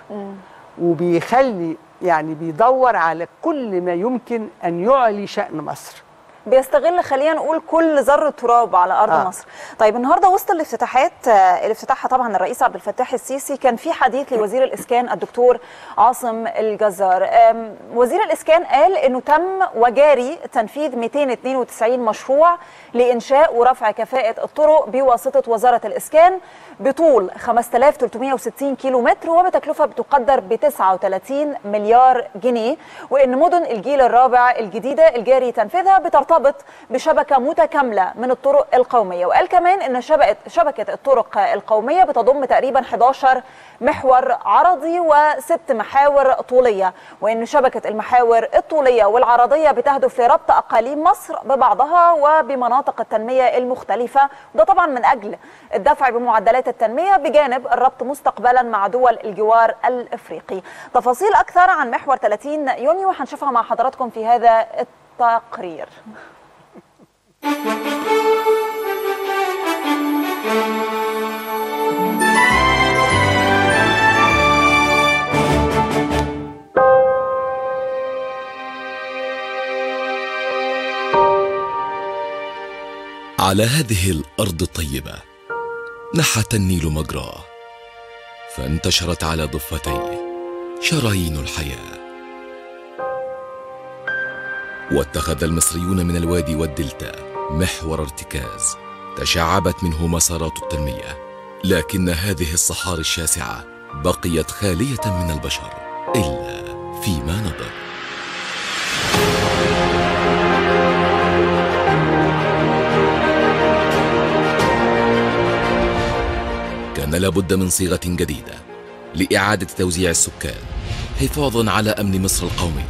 وبيخلي يعني بيدور على كل ما يمكن ان يعلي شان مصر بيستغل خلينا نقول كل ذره تراب على ارض آه. آه. مصر. طيب النهارده وسط الافتتاحات آه، اللي افتتحها طبعا الرئيس عبد الفتاح السيسي كان في حديث لوزير الاسكان الدكتور عاصم الجزار. آم، وزير الاسكان قال انه تم وجاري تنفيذ 292 مشروع لانشاء ورفع كفاءه الطرق بواسطه وزاره الاسكان بطول 5360 كيلو متر وبتكلفه بتقدر ب 39 مليار جنيه وان مدن الجيل الرابع الجديده الجاري تنفيذها بترتبط بشبكه متكامله من الطرق القوميه وقال كمان ان شبكه شبكه الطرق القوميه بتضم تقريبا 11 محور عرضي وست محاور طوليه وان شبكه المحاور الطوليه والعرضيه بتهدف لربط اقاليم مصر ببعضها وبمناطق التنميه المختلفه وده طبعا من اجل الدفع بمعدلات التنميه بجانب الربط مستقبلا مع دول الجوار الافريقي تفاصيل اكثر عن محور 30 يونيو هنشوفها مع حضراتكم في هذا التقرير على هذه الأرض الطيبة نحت النيل مجراه فانتشرت على ضفتيه شرايين الحياة واتخذ المصريون من الوادي والدلتا محور ارتكاز تشعبت منه مسارات التنمية لكن هذه الصحاري الشاسعة بقيت خالية من البشر إلا فيما نظر كان لابد من صيغة جديدة لإعادة توزيع السكان حفاظا على أمن مصر القومي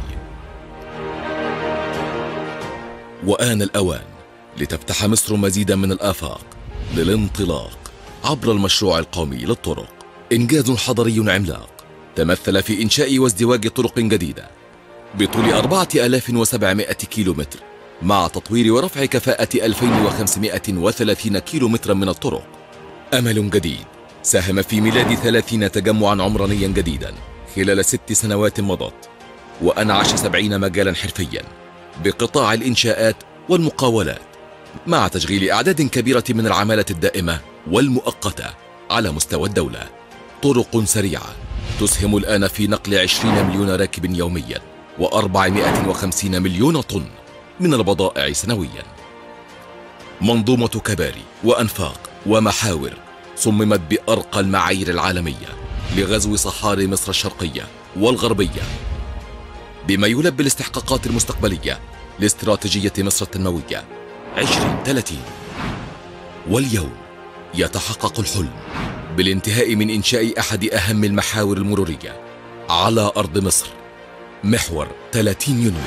وآن الأوان لتفتح مصر مزيدا من الآفاق للانطلاق عبر المشروع القومي للطرق إنجاز حضري عملاق تمثل في إنشاء وازدواج طرق جديدة بطول 4700 كيلومتر مع تطوير ورفع كفاءة 2530 كيلومترا من الطرق أمل جديد ساهم في ميلاد 30 تجمعا عمرانيا جديدا خلال ست سنوات مضت وأنعش 70 مجالا حرفيا بقطاع الإنشاءات والمقاولات مع تشغيل أعداد كبيرة من العمالة الدائمة والمؤقتة على مستوى الدولة طرق سريعة تسهم الآن في نقل 20 مليون راكب يوميا و450 مليون طن من البضائع سنويا منظومة كباري وأنفاق ومحاور صممت بأرقى المعايير العالمية لغزو صحاري مصر الشرقية والغربية بما يلبي الاستحقاقات المستقبلية لاستراتيجية مصر التنموية 2030 واليوم يتحقق الحلم بالانتهاء من إنشاء أحد أهم المحاور المرورية على أرض مصر محور 30 يونيو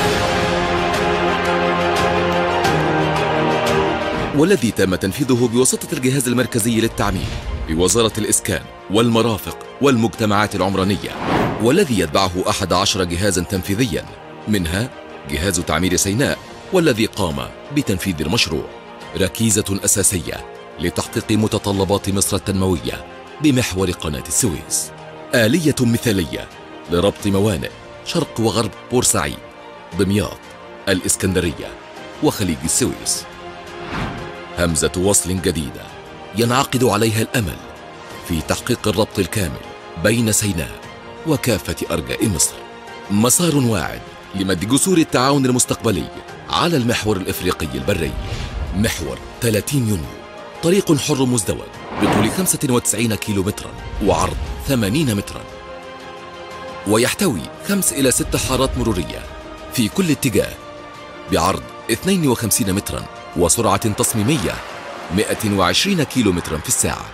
والذي تم تنفيذه بواسطة الجهاز المركزي للتعمير بوزارة الإسكان والمرافق والمجتمعات العمرانية والذي يتبعه أحد عشر جهازا تنفيذيا منها جهاز تعمير سيناء والذي قام بتنفيذ المشروع ركيزة أساسية لتحقيق متطلبات مصر التنموية بمحور قناة السويس آلية مثالية لربط موانئ شرق وغرب بورسعيد دمياط الإسكندرية وخليج السويس همزة وصل جديدة ينعقد عليها الأمل في تحقيق الربط الكامل بين سيناء وكافة أرجاء مصر مسار واعد لمد جسور التعاون المستقبلي على المحور الإفريقي البري محور 30 يونيو طريق حر مزدوج بطول 95 كيلو مترا وعرض 80 مترا ويحتوي خمس إلى ست حارات مرورية في كل اتجاه بعرض 52 مترا وسرعة تصميمية 120 كيلو مترا في الساعة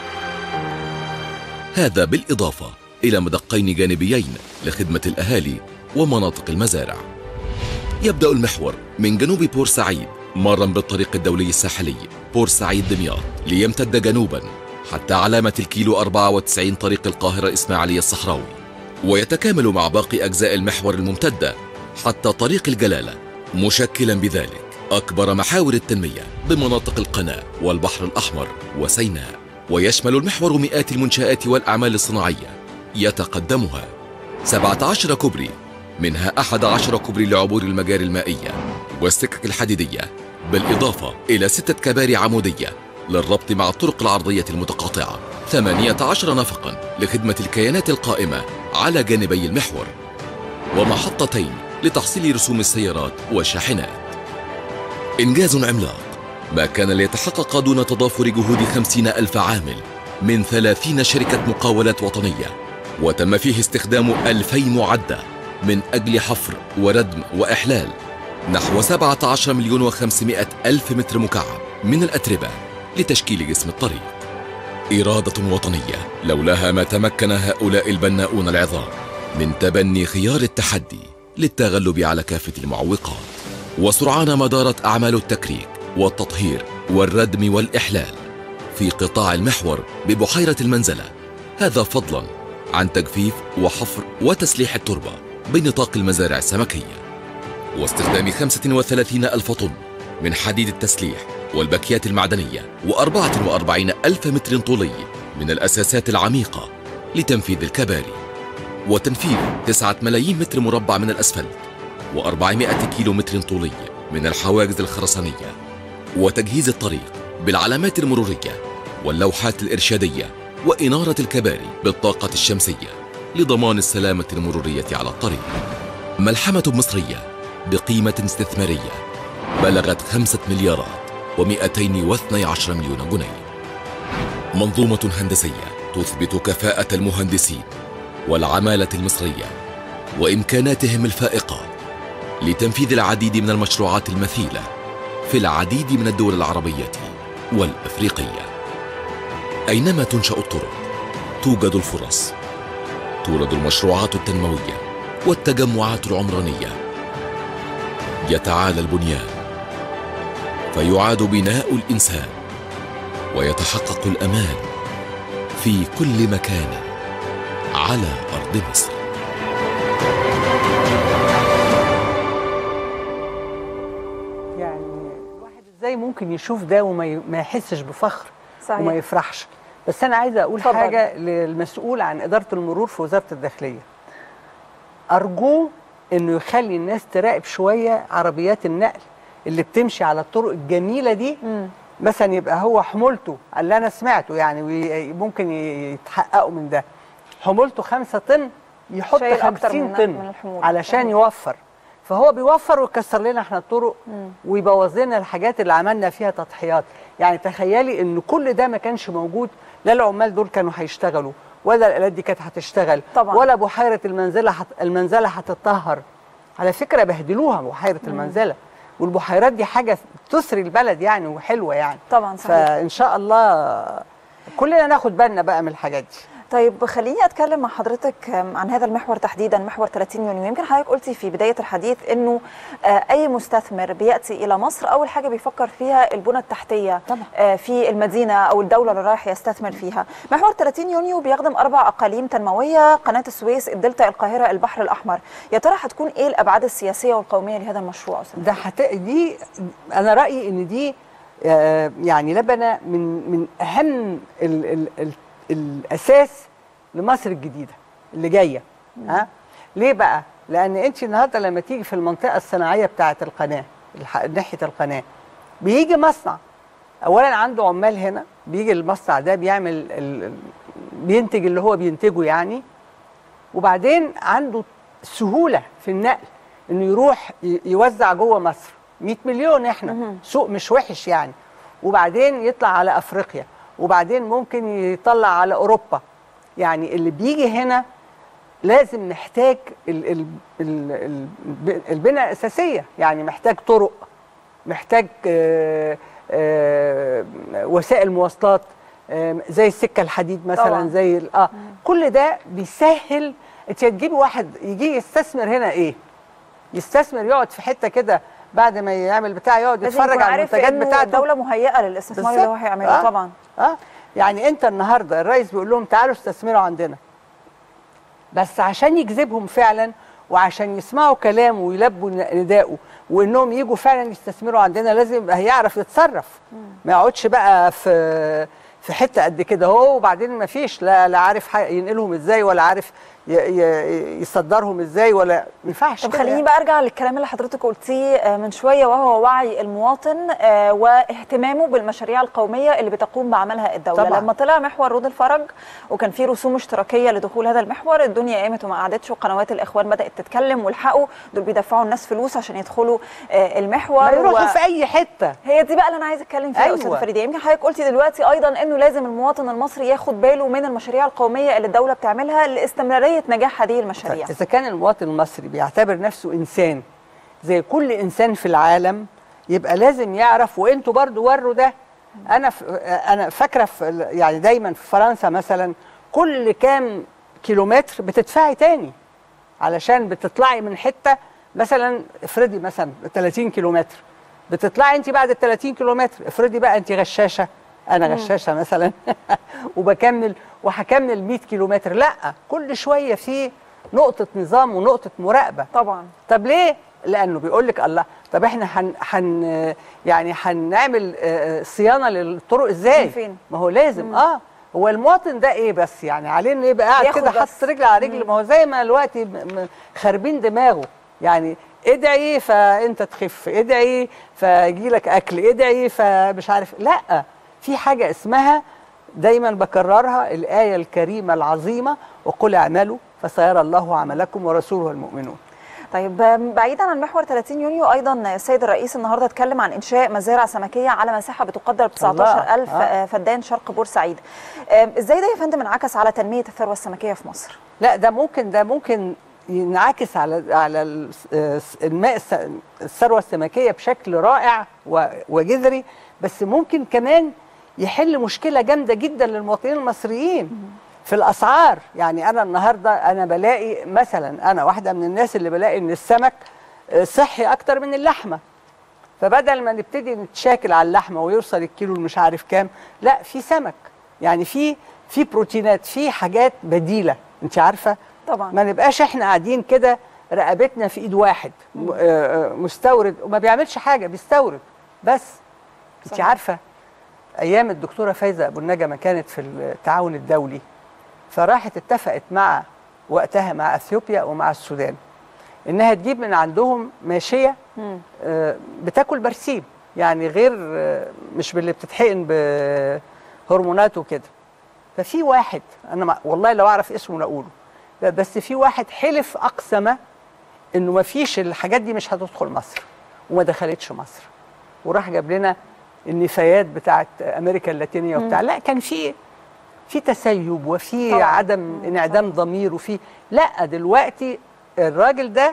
هذا بالإضافة إلى مدقين جانبيين لخدمة الأهالي ومناطق المزارع يبدأ المحور من جنوب بورسعيد مرا بالطريق الدولي الساحلي بورسعيد دمياط ليمتد جنوبا حتى علامة الكيلو 94 طريق القاهرة إسماعيلية الصحراوي ويتكامل مع باقي أجزاء المحور الممتدة حتى طريق الجلالة مشكلا بذلك أكبر محاور التنمية بمناطق القناة والبحر الأحمر وسيناء ويشمل المحور مئات المنشآت والأعمال الصناعية يتقدمها 17 كوبري منها 11 كوبري لعبور المجاري المائية والسكك الحديدية بالإضافة إلى ستة كباري عمودية للربط مع الطرق العرضية المتقاطعة 18 نفقا لخدمة الكيانات القائمة على جانبي المحور ومحطتين لتحصيل رسوم السيارات والشاحنات إنجاز عملاق ما كان ليتحقق دون تضافر جهود خمسين ألف عامل من ثلاثين شركة مقاولات وطنية وتم فيه استخدام ألفي معدة من أجل حفر وردم وإحلال نحو 17 مليون وخمسمائة ألف متر مكعب من الأتربة لتشكيل جسم الطريق إرادة وطنية لولاها ما تمكن هؤلاء البناؤون العظام من تبني خيار التحدي للتغلب على كافة المعوقات وسرعان ما دارت أعمال التكريك والتطهير والردم والإحلال في قطاع المحور ببحيرة المنزلة هذا فضلا عن تجفيف وحفر وتسليح التربة بنطاق المزارع السمكية واستخدام 35 ألف طن من حديد التسليح والبكيات المعدنية و44 ألف متر طولي من الأساسات العميقة لتنفيذ الكباري وتنفيذ 9 ملايين متر مربع من الأسفلت و400 كيلو متر طولي من الحواجز الخرسانية وتجهيز الطريق بالعلامات المرورية واللوحات الإرشادية وإنارة الكباري بالطاقة الشمسية لضمان السلامة المرورية على الطريق ملحمة مصرية بقيمة استثمارية بلغت خمسة مليارات ومئتين واثني عشر مليون جنيه منظومة هندسية تثبت كفاءة المهندسين والعمالة المصرية وإمكاناتهم الفائقة لتنفيذ العديد من المشروعات المثيلة في العديد من الدول العربية والإفريقية أينما تنشأ الطرق توجد الفرص تولد المشروعات التنموية والتجمعات العمرانية يتعالى البنيان فيعاد بناء الإنسان ويتحقق الأمان في كل مكان على أرض مصر يعني الواحد ازاي ممكن يشوف ده وما ي- ما يحسش بفخر صحيح. وما يفرحش بس انا عايزه اقول اتفضل. حاجه للمسؤول عن اداره المرور في وزاره الداخليه ارجوه انه يخلي الناس تراقب شويه عربيات النقل اللي بتمشي على الطرق الجميله دي مثلا يبقى هو حمولته اللي انا سمعته يعني وي- ممكن يتحققوا من ده حمولته خمسة طن يحط شايل أكتر 50 من- طن من الحمولة. علشان صحيح. يوفر فهو بيوفر ويكسر لنا احنا الطرق ويبوظ لنا الحاجات اللي عملنا فيها تضحيات يعني تخيلي ان كل ده ما كانش موجود لا العمال دول كانوا هيشتغلوا ولا الالات دي كانت هتشتغل طبعاً. ولا بحيره المنزله حت... المنزله هتتطهر على فكره بهدلوها بحيره المنزله والبحيرات دي حاجه تسري البلد يعني وحلوه يعني طبعا صحيح فان شاء الله كلنا ناخد بالنا بقى من الحاجات دي طيب خليني اتكلم مع حضرتك آم، عن هذا المحور تحديدا محور 30 يونيو يمكن حضرتك قلتي في بدايه الحديث انه آه، اي مستثمر بياتي الى مصر اول حاجه بيفكر فيها البنى التحتيه طبعا. آه، في المدينه او الدوله اللي رايح يستثمر فيها محور 30 يونيو بيخدم اربع اقاليم تنمويه قناه السويس الدلتا القاهره البحر الاحمر يا ترى هتكون ايه الابعاد السياسيه والقوميه لهذا المشروع أستاذ؟ ده حت... دي انا رايي ان دي آه، يعني لبنه من من اهم ال... ال... ال... الاساس لمصر الجديده اللي جايه ها ليه بقى لان انت النهارده لما تيجي في المنطقه الصناعيه بتاعه القناه الح... ناحيه القناه بيجي مصنع اولا عنده عمال هنا بيجي المصنع ده بيعمل ال... ال- بينتج اللي هو بينتجه يعني وبعدين عنده سهوله في النقل انه يروح ي- يوزع جوه مصر 100 مليون احنا سوق مش وحش يعني وبعدين يطلع على افريقيا وبعدين ممكن يطلع على اوروبا يعني اللي بيجي هنا لازم نحتاج ال ال ال ال البنى الاساسيه يعني محتاج طرق محتاج آه، آه، وسائل مواصلات آه، زي السكه الحديد مثلا طبعاً. زي ال- اه كل ده بيسهل انت تجيبي واحد يجي يستثمر هنا ايه يستثمر يقعد في حته كده بعد ما يعمل بتاع يقعد لازم يتفرج يكون على عارف المنتجات إنه بتاعته الدوله مهيئه للاستثمار اللي هو بالظبط. هيعمله آه. طبعا اه يعني انت النهارده الرئيس بيقول لهم تعالوا استثمروا عندنا بس عشان يجذبهم فعلا وعشان يسمعوا كلامه ويلبوا نداءه وانهم يجوا فعلا يستثمروا عندنا لازم يبقى هيعرف يتصرف ما يقعدش بقى في في حته قد كده اهو وبعدين ما فيش لا لا عارف ح- ينقلهم ازاي ولا عارف ي- ي- يصدرهم ازاي ولا ما ينفعش طب كده خليني يعني. بقى ارجع للكلام اللي حضرتك قلتيه آه، من شويه وهو وعي المواطن آه، واهتمامه بالمشاريع القوميه اللي بتقوم بعملها الدوله طبعاً. لما طلع محور رود الفرج وكان في رسوم اشتراكيه لدخول هذا المحور الدنيا قامت وما قعدتش وقنوات الاخوان بدات تتكلم والحقوا دول بيدفعوا الناس فلوس عشان يدخلوا آه، المحور ما يروحوا و- في اي حته هي دي بقى اللي انا عايزه اتكلم فيها يا أيوة. استاذه فريده يمكن حضرتك قلتي دلوقتي ايضا انه لازم المواطن المصري ياخد باله من المشاريع القوميه اللي الدوله بتعملها لاستمراريه نجاح هذه المشاريع طيب اذا كان المواطن المصري بيعتبر نفسه انسان زي كل انسان في العالم يبقى لازم يعرف وانتوا برضو وروا ده انا ف... انا فاكره في ال- يعني دايما في فرنسا مثلا كل كام كيلومتر بتدفعي تاني علشان بتطلعي من حته مثلا افرضي مثلا 30 كيلومتر بتطلعي انت بعد ال 30 كيلومتر افرضي بقى انت غشاشه انا غشاشه مثلا وبكمل وهكمل 100 كيلومتر لا كل شويه في نقطه نظام ونقطه مراقبه طبعا طب ليه لانه بيقول لك الله طب احنا هن هن يعني هنعمل آه، صيانه للطرق ازاي من فين؟ ما هو لازم اه هو المواطن ده ايه بس يعني عليه انه يبقى قاعد ياخد كده بس. حاطط رجل على رجل ما هو زي ما دلوقتي م- م- خاربين دماغه يعني ادعي فانت تخف ادعي فيجي لك اكل ادعي فمش عارف لا في حاجه اسمها دايما بكررها الايه الكريمه العظيمه وقل اعملوا فسيرى الله عملكم ورسوله المؤمنون طيب آم، بعيدا عن محور 30 يونيو ايضا السيد الرئيس النهارده اتكلم عن انشاء مزارع سمكيه على مساحه بتقدر ب 19000 الله. آه. فدان شرق بورسعيد آم، ازاي ده يا فندم انعكس على تنميه الثروه السمكيه في مصر لا ده ممكن ده ممكن ينعكس على على ال- آه، الماء الس- الثروه السمكيه بشكل رائع و- وجذري بس ممكن كمان يحل مشكله جامده جدا للمواطنين المصريين في الاسعار يعني انا النهارده انا بلاقي مثلا انا واحده من الناس اللي بلاقي ان السمك آه، صحي اكتر من اللحمه فبدل ما نبتدي نتشاكل على اللحمه ويوصل الكيلو مش عارف كام لا في سمك يعني في في بروتينات في حاجات بديله انت عارفه طبعا ما نبقاش احنا قاعدين كده رقبتنا في ايد واحد م- آه، آه، مستورد وما بيعملش حاجه بيستورد بس انت صحيح. عارفه ايام الدكتوره فايزه ابو النجا ما كانت في التعاون الدولي فراحت اتفقت مع وقتها مع اثيوبيا ومع السودان انها تجيب من عندهم ماشيه مم. آه، بتاكل برسيم يعني غير آه، مش باللي بتتحقن بهرمونات وكده ففي واحد انا ما والله لو اعرف اسمه لاقوله لا، بس في واحد حلف اقسم انه ما فيش الحاجات دي مش هتدخل مصر وما دخلتش مصر وراح جاب لنا النفايات بتاعت امريكا اللاتينيه وبتاع لا كان في في تسيب وفي طبعاً. عدم مم، انعدام ضمير وفي لا دلوقتي الراجل ده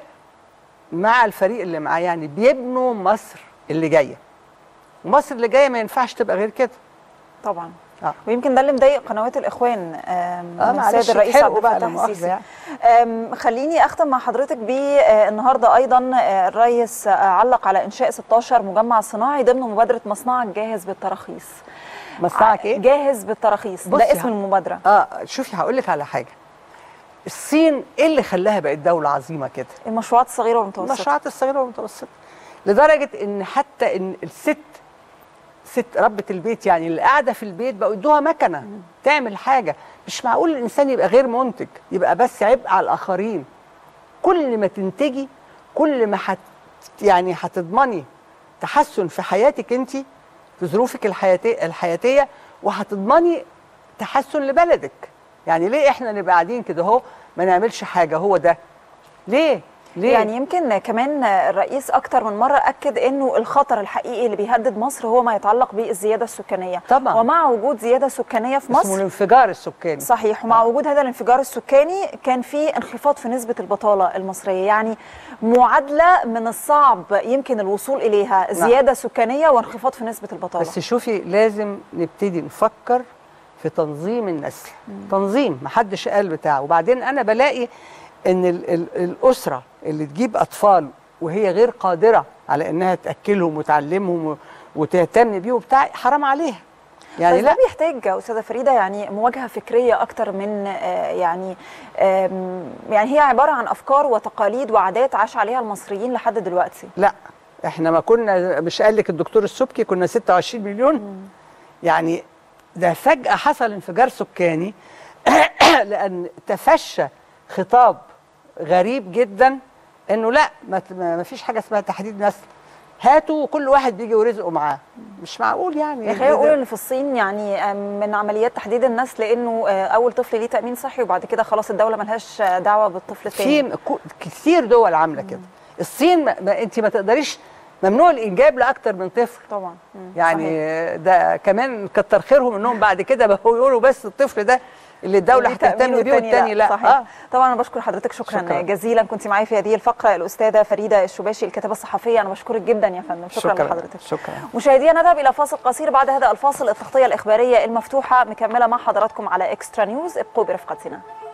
مع الفريق اللي معاه يعني بيبنوا مصر اللي جايه ومصر اللي جايه ما ينفعش تبقى غير كده طبعا آه. ويمكن ده اللي مضايق قنوات الاخوان آم، اه من معلش السيد الرئيس اتحرقوا عبد بقى لا الفتاح مؤاخذة السيسي يعني. آم، خليني اختم مع حضرتك بالنهارده ايضا آه، الرئيس آه، علق على انشاء 16 مجمع صناعي ضمن مبادره مصنعك جاهز بالتراخيص مصنعك ايه؟ جاهز بالتراخيص بصي ده اسم ه- المبادره اه شوفي هقول لك على حاجه الصين ايه اللي خلاها بقت دوله عظيمه كده المشروعات الصغيره والمتوسطه المشروعات الصغيره والمتوسطه لدرجه ان حتى ان الست ست ربة البيت يعني اللي قاعده في البيت بقوا يدوها مكنه تعمل حاجه مش معقول الانسان يبقى غير منتج يبقى بس عبء على الاخرين كل ما تنتجي كل ما حت يعني هتضمني تحسن في حياتك انت في ظروفك الحياتيه الحياتيه وهتضمني تحسن لبلدك يعني ليه احنا نبقى قاعدين كده اهو ما نعملش حاجه هو ده ليه ليه يعني يمكن كمان الرئيس اكتر من مره اكد انه الخطر الحقيقي اللي بيهدد مصر هو ما يتعلق بالزياده السكانيه طبعاً. ومع وجود زياده سكانيه في اسمه مصر الانفجار السكاني صحيح ومع وجود هذا الانفجار السكاني كان في انخفاض في نسبة البطالة المصرية يعني معادلة من الصعب يمكن الوصول إليها زيادة سكانية وانخفاض في نسبة البطالة بس شوفي لازم نبتدي نفكر في تنظيم النسل تنظيم محدش قال بتاعه وبعدين انا بلاقي ان ال ال الاسره اللي تجيب اطفال وهي غير قادره على انها تاكلهم وتعلمهم و- وتهتم بيهم بتاع حرام عليها يعني بس لا ده بيحتاج استاذه فريده يعني مواجهه فكريه اكتر من آه، يعني آم، يعني هي عباره عن افكار وتقاليد وعادات عاش عليها المصريين لحد دلوقتي لا احنا ما كنا مش قال لك الدكتور السبكي كنا 26 مليون يعني ده فجأة حصل انفجار سكاني لأن تفشى خطاب غريب جدا انه لا ما ت- ما فيش حاجة اسمها تحديد نسل هاتوا وكل واحد بيجي ورزقه معاه مش معقول يعني يعني خلينا نقول ان في الصين يعني آم، من عمليات تحديد النسل انه آه، اول طفل ليه تامين صحي وبعد كده خلاص الدوله ملهاش آه، دعوه بالطفل الثاني في م- كو- كتير دول عاملة كده الصين ما ما انت ما تقدريش ممنوع الانجاب لاكتر من طفل طبعا مم، يعني صحيح. ده كمان كتر خيرهم انهم بعد كده بقوا يقولوا بس الطفل ده اللي الدوله ليه تأمين هتهتم بيه والتاني لا صحيح آه. طبعا انا بشكر حضرتك شكرا, شكراً. جزيلا كنت معايا في هذه الفقره الاستاذه فريده الشباشي الكاتبه الصحفيه انا بشكرك جدا يا فندم شكرا, شكراً. لحضرتك شكراً. مشاهدينا نذهب الى فاصل قصير بعد هذا الفاصل التغطيه الاخباريه المفتوحه مكمله مع حضراتكم على اكسترا نيوز ابقوا برفقتنا